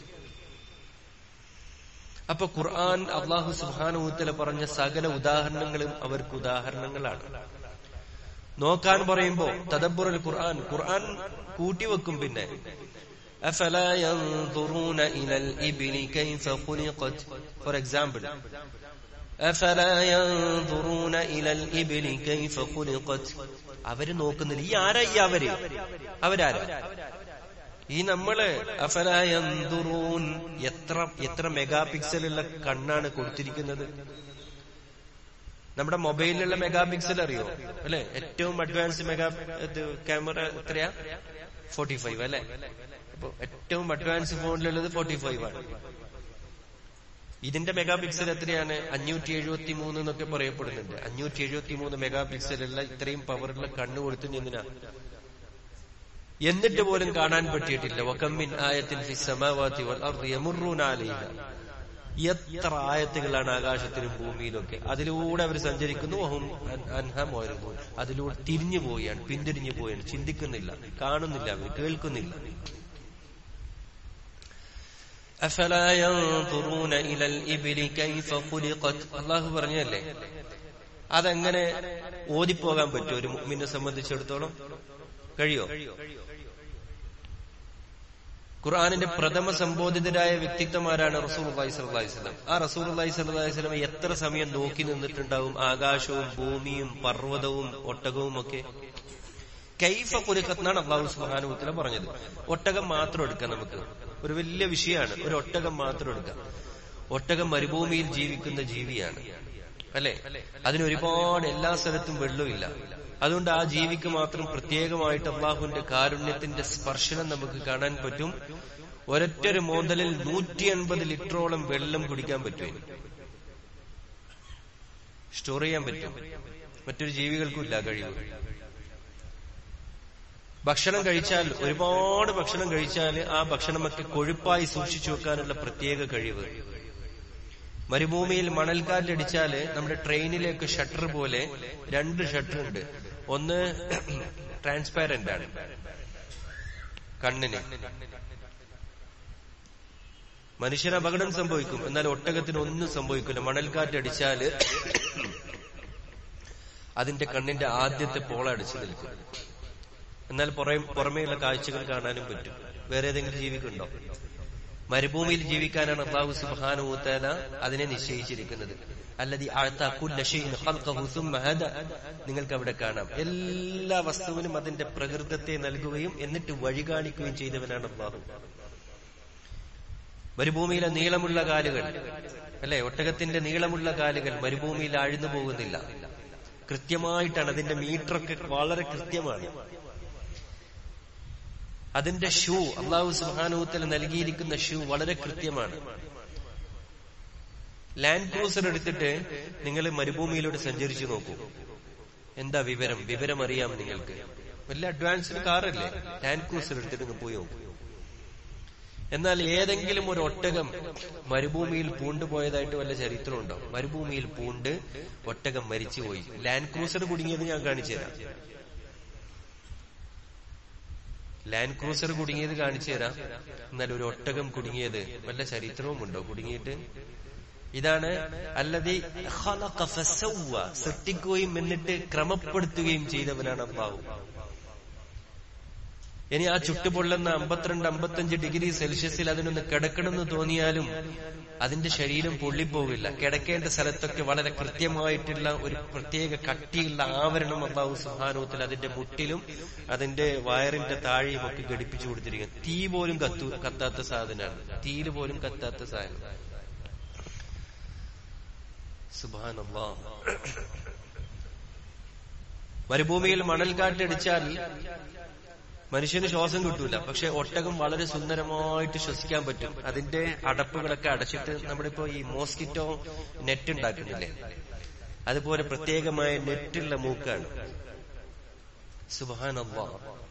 അപ്പൊ ഖുർആൻ അള്ളാഹു സുഹാനുത്തല പറഞ്ഞ സകല ഉദാഹരണങ്ങളും അവർക്ക് ഉദാഹരണങ്ങളാണ് നോക്കാൻ പറയുമ്പോ തദബ്ബുറൽ ഖുർആൻ ഖുർആൻ കൂട്ടിവെക്കും പിന്നെ أفلا ينظرون إلى الإبل كيف خلقت for example أفلا ينظرون إلى الإبل كيف خلقت അവര് നോക്കുന്നില്ല ഈ ആരാ ഈ അവര് അവരാരാ ഈ നമ്മള് അഫലായന്തുറൂൻ എത്ര എത്ര മെഗാ പിക്സലുള്ള കണ്ണാണ് കൊടുത്തിരിക്കുന്നത് നമ്മുടെ മൊബൈലിലുള്ള മെഗാ പിക്സൽ അറിയോ അല്ലെ ഏറ്റവും അഡ്വാൻസ് മെഗാ ക്യാമറ എത്രയാ ഫോർട്ടി ഫൈവ് അല്ലെ അപ്പൊ ഏറ്റവും അഡ്വാൻസ് ഫോണിലുള്ളത് ഫോർട്ടി ഫൈവ് ആണ് ഇതിന്റെ മെഗാ പിക്സൽ എത്രയാണ് അഞ്ഞൂറ്റി എഴുപത്തി മൂന്ന് എന്നൊക്കെ പറയപ്പെടുന്നുണ്ട് അഞ്ഞൂറ്റി എഴുപത്തി മൂന്ന് മെഗാ പിക്സലുള്ള ഇത്രയും പവറുള്ള കണ്ണു കൊടുത്തു എന്തിനാ എന്നിട്ട് പോലും കാണാൻ പറ്റിയിട്ടില്ല വക്കമ്മിൻ ആയത്തിൻ ഫിസമാവാത്തി വൽ അർദി യമറുന അലൈഹ എത്ര ആയത്തുകളാണ് ആകാശത്തിലും ഭൂമിയിലൊക്കെ അതിലൂടെ അവർ സഞ്ചരിക്കുന്നു വഹും അൻഹമായിരുന്നു അതിലൂടെ തിരിഞ്ഞു പോയാണ് പിന്തിരിഞ്ഞു പോയാണ് ചിന്തിക്കുന്നില്ല കാണുന്നില്ല അവർ കേൾക്കുന്നില്ല أفلا ينظرون إلى الإبل كيف خلقت അള്ളാഹു പറഞ്ഞല്ലേ അതെങ്ങനെ ഓതിപ്പോകാൻ പറ്റുമോ ഒരു മുഅ്മിനെ സംബന്ധിച്ചിടത്തോളം കഴിയോ ഖുർആാനിന്റെ പ്രഥമ സംബോധിതരായ വ്യക്തിത്വമാരാണ് റസൂൽ അള്ളഹി സ്വല്ലി സ്വലം ആ റസൂൽ അള്ളഹി സ്വല്ലി സ്വലം എത്ര സമയം നോക്കി നിന്നിട്ടുണ്ടാവും ആകാശവും ഭൂമിയും പർവ്വതവും ഒട്ടകവും ഒക്കെ കൈഫ കുലുക്കത്താണ് അള്ളാഹു സുഹാനുത്തല പറഞ്ഞത് ഒട്ടകം മാത്രം എടുക്കാം നമുക്ക് ഒരു വലിയ വിഷയമാണ് ഒരു ഒട്ടകം മാത്രം എടുക്കാം ഒട്ടകം മരുഭൂമിയിൽ ജീവിക്കുന്ന ജീവിയാണ് അല്ലെ അതിന് ഒരുപാട് എല്ലാ സ്ഥലത്തും വെള്ളമില്ല അതുകൊണ്ട് ആ ജീവിക്ക് മാത്രം പ്രത്യേകമായിട്ട് അള്ളാഹുവിന്റെ കാരുണ്യത്തിന്റെ സ്പർശനം നമുക്ക് കാണാൻ പറ്റും ഒരൊറ്റൊരു മോന്തലിൽ നൂറ്റി അൻപത് ലിറ്ററോളം വെള്ളം കുടിക്കാൻ പറ്റും സ്റ്റോർ ചെയ്യാൻ പറ്റും മറ്റൊരു ജീവികൾക്കും ഇല്ല കഴിവ് ഭക്ഷണം കഴിച്ചാൽ ഒരുപാട് ഭക്ഷണം കഴിച്ചാൽ ആ ഭക്ഷണമൊക്കെ കൊഴുപ്പായി സൂക്ഷിച്ചു വെക്കാനുള്ള പ്രത്യേക കഴിവ് മരുഭൂമിയിൽ മണൽക്കാറ്റടിച്ചാല് നമ്മുടെ ട്രെയിനിലേക്ക് ഷട്ടർ പോലെ രണ്ട് ഷട്ടർ ഉണ്ട് ഒന്ന് ട്രാൻസ്പാരന്റ് ആണ് കണ്ണിന് മനുഷ്യന് അപകടം സംഭവിക്കും എന്നാൽ ഒട്ടകത്തിന് ഒന്നും സംഭവിക്കില്ല മണൽക്കാറ്റടിച്ചാല് അതിന്റെ കണ്ണിന്റെ ആദ്യത്തെ പോള അടിച്ചു നിൽക്കും എന്നാൽ പുറമേയുള്ള കാഴ്ചകൾ കാണാനും പറ്റും വേറെ ഏതെങ്കിലും ജീവിക്കുണ്ടോ മരുഭൂമിയിൽ ജീവിക്കാനാണ് അള്ളാഹു സുബാനുത്തല അതിനെ നിശ്ചയിച്ചിരിക്കുന്നത് അല്ലതി നിങ്ങൾക്ക് അവിടെ കാണാം എല്ലാ വസ്തുവിനും അതിന്റെ പ്രകൃതത്തെ നൽകുകയും എന്നിട്ട് വഴി കാണിക്കുകയും ചെയ്തവനാണ് അള്ളാഹു മരുഭൂമിയിലെ നീളമുള്ള കാലുകൾ അല്ലെ ഒട്ടകത്തിന്റെ നീളമുള്ള കാലുകൾ മരുഭൂമിയിൽ ആഴ്ന്നു പോകുന്നില്ല കൃത്യമായിട്ടാണ് അതിന്റെ മീറ്ററൊക്കെ വളരെ കൃത്യമാണ് അതിന്റെ ഷൂ അള്ളാഹു സുഹാനുത്തൽ നൽകിയിരിക്കുന്ന ഷൂ വളരെ കൃത്യമാണ് ലാൻഡ് ക്രൂസർ എടുത്തിട്ട് നിങ്ങൾ മരുഭൂമിയിലൂടെ സഞ്ചരിച്ചു നോക്കൂ എന്താ വിവരം വിവരം അറിയാം നിങ്ങൾക്ക് വലിയ അഡ്വാൻസ്ഡ് കാറല്ലേ ലാൻഡ് ക്രൂസർ എടുത്തിട്ട് പോയി നോക്കൂ എന്നാൽ ഏതെങ്കിലും ഒരു ഒട്ടകം മരുഭൂമിയിൽ പൂണ്ടുപോയതായിട്ട് വല്ല ചരിത്രമുണ്ടോ മരുഭൂമിയിൽ പൂണ്ട് ഒട്ടകം മരിച്ചുപോയി ലാൻഡ് ക്രൂസർ കുടുങ്ങിയത് ഞാൻ കാണിച്ചു തരാം ലാൻഡ് ക്രൂസർ കുടുങ്ങിയത് കാണിച്ചു തരാം എന്നാൽ ഒരു ഒട്ടകം കുടുങ്ങിയത് വല്ല ചരിത്രവും ഉണ്ടോ കുടുങ്ങിയിട്ട് ഇതാണ് അല്ലതി സൃഷ്ടിക്കുകയും എന്നിട്ട് ക്രമപ്പെടുത്തുകയും ചെയ്തവനാണ് അള്ളാഹു ഇനി ആ ചുട്ടുപൊള്ളുന്ന അമ്പത്തിരണ്ട് അമ്പത്തഞ്ച് ഡിഗ്രി സെൽഷ്യസിൽ അതിനൊന്ന് കിടക്കണമെന്ന് തോന്നിയാലും അതിന്റെ ശരീരം പൊള്ളിപ്പോവില്ല കിടക്കേണ്ട സ്ഥലത്തൊക്കെ വളരെ കൃത്യമായിട്ടുള്ള ഒരു പ്രത്യേക കട്ടിയുള്ള ആവരണം അള്ളാഹു സുഹാനൂത്തിൽ അതിന്റെ മുട്ടിലും അതിന്റെ വയറിന്റെ താഴെയും ഒക്കെ ഘടിപ്പിച്ചു കൊടുത്തിരിക്കുന്നത് തീ പോലും കത്തു കത്താത്ത സാധനമാണ് തീയിൽ പോലും കത്താത്ത സാധനം സുബാനല്ലാ മരുഭൂമിയിൽ മണൽക്കാറ്റടിച്ചാൽ മനുഷ്യന് ശ്വാസം കിട്ടൂല പക്ഷെ ഒട്ടകം വളരെ സുന്ദരമായിട്ട് ശ്വസിക്കാൻ പറ്റും അതിന്റെ അടപ്പുകളൊക്കെ അടച്ചിട്ട് നമ്മളിപ്പോ ഈ മോസ്കിറ്റോ നെറ്റ് ഉണ്ടാക്കുന്നില്ലേ അതുപോലെ പ്രത്യേകമായ നെറ്റുള്ള മൂക്കാണ് സുബാനല്ലാ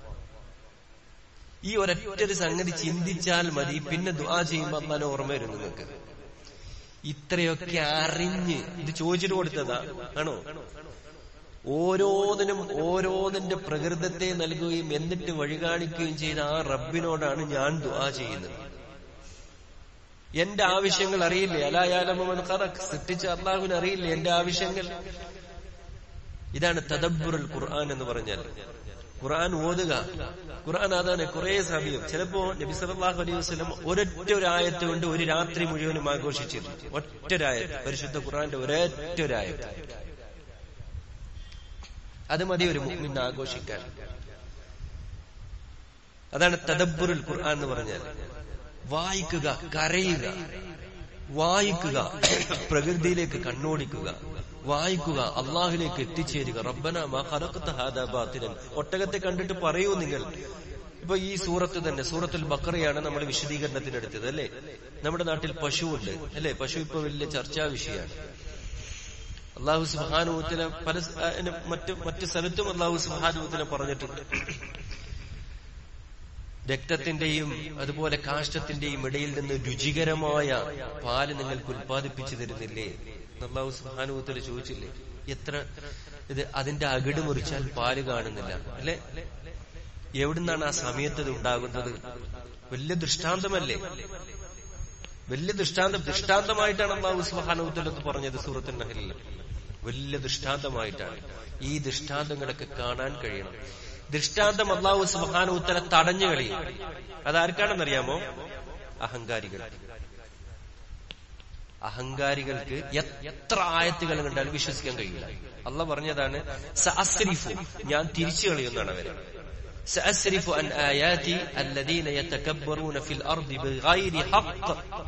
ഈ ഒരൊറ്റൊരു സംഗതി ചിന്തിച്ചാൽ മതി പിന്നെ ദുആ ചെയ്യുമ്പോൾ അന്നാലും ഓർമ്മ വരും നിങ്ങൾക്ക് ഇത്രയൊക്കെ അറിഞ്ഞ് ഇത് ചോദിച്ചിട്ട് കൊടുത്തതാ ആണോ ഓരോന്നിനും ഓരോന്നിന്റെ പ്രകൃതത്തെ നൽകുകയും എന്നിട്ട് വഴികാണിക്കുകയും ചെയ്ത ആ റബ്ബിനോടാണ് ഞാൻ ദുആ ചെയ്യുന്നത് എന്റെ ആവശ്യങ്ങൾ അറിയില്ലേ അലായാലമൻ ഖറക് സൃഷ്ടിച്ച അള്ളാഹുവിന് അറിയില്ലേ എന്റെ ആവശ്യങ്ങൾ ഇതാണ് തദബ്ബുറുൽ ഖുർആൻ എന്ന് പറഞ്ഞാൽ ഖുർആൻ ഓതുക ഖുർആൻ അതാണ് കുറെ സമയം ചിലപ്പോ നബി സല്ലല്ലാഹു അലൈഹി വസല്ലം ഒരൊറ്റ ഒരു ആയത്ത് കൊണ്ട് ഒരു രാത്രി മുഴുവനും ആഘോഷിച്ചിരുന്നു ഒറ്റ ഒരായത്ത് പരിശുദ്ധ ഖുർആന്റെ ഒരൊറ്റ ഒരായത്ത് അത് മതി ഒരു മുഅ്മിൻ ആഘോഷിക്കാൻ അതാണ് തദബ്ബുറുൽ ഖുർആൻ എന്ന് പറഞ്ഞാൽ വായിക്കുക കരയുക വായിക്കുക പ്രകൃതിയിലേക്ക് കണ്ണോടിക്കുക വായിക്കുക അള്ളാഹുലേക്ക് എത്തിച്ചേരുക റബ്ബന മാ ഖലഖത ഹാദാ ബാത്തിലൻ ഒട്ടകത്തെ കണ്ടിട്ട് പറയൂ നിങ്ങൾ ഇപ്പൊ ഈ സൂറത്ത് തന്നെ സൂറത്തുൽ ബക്കറയാണ് നമ്മൾ വിശദീകരണത്തിനെടുത്തത് അല്ലെ നമ്മുടെ നാട്ടിൽ പശുവുണ്ട് അല്ലെ പശു ഇപ്പൊ വലിയ ചർച്ചാ വിഷയമാണ് അള്ളാഹു സുബാനുത്തിനെ പല സ്- ആ, ഇനി മറ്റ് മറ്റ് സ്ഥലത്തും അള്ളാഹു സുബാനുത്തിനെ പറഞ്ഞിട്ടുണ്ട് രക്തത്തിന്റെയും അതുപോലെ കാഷ്ടത്തിന്റെയും ഇടയിൽ നിന്ന് രുചികരമായ പാല് നിങ്ങൾക്ക് ഉൽപ്പാദിപ്പിച്ചു തരുന്നില്ലേ എന്ന് അള്ളാഹു സുബാനുത്തില് ചോദിച്ചില്ലേ എത്ര ഇത് അതിന്റെ അകിട് മുറിച്ചാൽ പാല് കാണുന്നില്ല അല്ലെ എവിടുന്നാണ് ആ സമയത്ത് ഇത് ഉണ്ടാകുന്നത് വലിയ ദൃഷ്ടാന്തമല്ലേ വലിയ ദൃഷ്ടാന്തം ദൃഷ്ടാന്തമായിട്ടാണ് അള്ളാഹു സുബാനുത്തലത്ത് പറഞ്ഞത് സൂറത്തുൽ നഹലിൽ വലിയ ദൃഷ്ടാന്തമായിട്ടാണ് ഈ ദൃഷ്ടാന്തങ്ങളൊക്കെ കാണാൻ കഴിയണം ദൃഷ്ടാന്തം അള്ളാഹു സുബാനുത്തല തടഞ്ഞു കളിയും അതാർക്കാണെന്നറിയാമോ അഹങ്കാരികൾ അഹങ്കാരികൾക്ക് എ- എത്ര ആയത്തുകൾ കണ്ടാലും വിശ്വസിക്കാൻ കഴിയില്ല അല്ല പറഞ്ഞതാണ് സഅസ്രിഫു ഞാൻ തിരിച്ചു കളയുന്നതാണ് അവരെ سأسرف عن آياتي الذين يتكبرون في الأرض بغير حق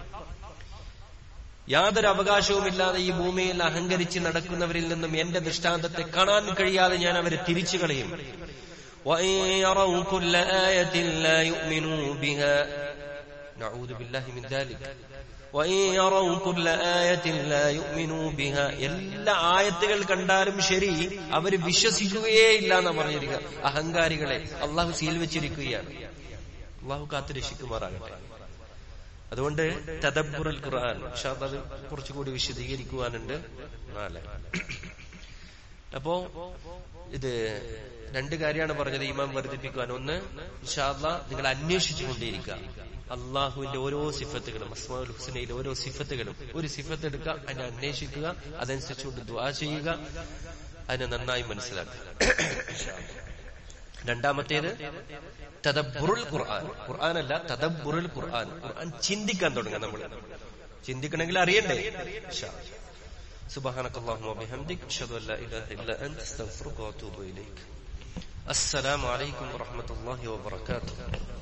യാതൊരു അവകാശവുമില്ലാതെ ഈ ഭൂമിയിൽ അഹങ്കരിച്ച് നടക്കുന്നവരിൽ നിന്നും എന്റെ ദൃഷ്ടാന്തത്തെ കാണാൻ കഴിയാതെ ഞാൻ അവരെ തിരിച്ചു കളയും وإن يروا كل آية لا يؤمنوا بها نعوذ بالله من ذلك وإن يروا كل آية لا يؤمنوا بها എല്ലാ ആയത്തുകൾ കണ്ടാലും ശരി അവര് വിശ്വസിക്കുകയേ ഇല്ല എന്നാ പറഞ്ഞിരിക്കുക അഹങ്കാരികളെ അള്ളാഹു സീൽ വെച്ചിരിക്കുകയാണ് അള്ളാഹു കാത്തു രക്ഷിക്കുമാറാകട്ടെ അതുകൊണ്ട് തദബ്ബുറുൽ ഖുർആൻ പക്ഷെ അത് കുറച്ചുകൂടി വിശദീകരിക്കുവാനുണ്ട് നാല് അപ്പോ ഇത് രണ്ട് കാര്യമാണ് പറഞ്ഞത് ഇമാം വർദ്ധിപ്പിക്കുവാൻ ഒന്ന് ഇൻഷാല്ല നിങ്ങൾ അന്വേഷിച്ചു കൊണ്ടിരിക്കുക അള്ളാഹുവിന്റെ ഓരോ സിഫത്തുകളും അസ്മാഉൽ ഹുസ്നയിലെ ഓരോ സിഫത്തുകളും ഒരു സിഫത്ത് എടുക്കുക അതിനെ അന്വേഷിക്കുക അതനുസരിച്ചുകൊണ്ട് ദ്വാ ചെയ്യുക അതിനെ നന്നായി മനസ്സിലാക്കുക രണ്ടാമത്തേത് തദബ്ബുറുൽ ഖുർആൻ ഖുർആൻ അല്ല തദബ്ബുറുൽ ഖുർആൻ ഖുർആൻ ചിന്തിക്കാൻ തുടങ്ങുക നമ്മൾ ചിന്തിക്കണമെങ്കിൽ അറിയണ്ടേ ഇൻഷാ അല്ലാ. سبحانك اللهم وبحمدك أشهد أن لا إله إلا أنت أستغفرك وأتوب إليك السلام عليكم ورحمة الله وبركاته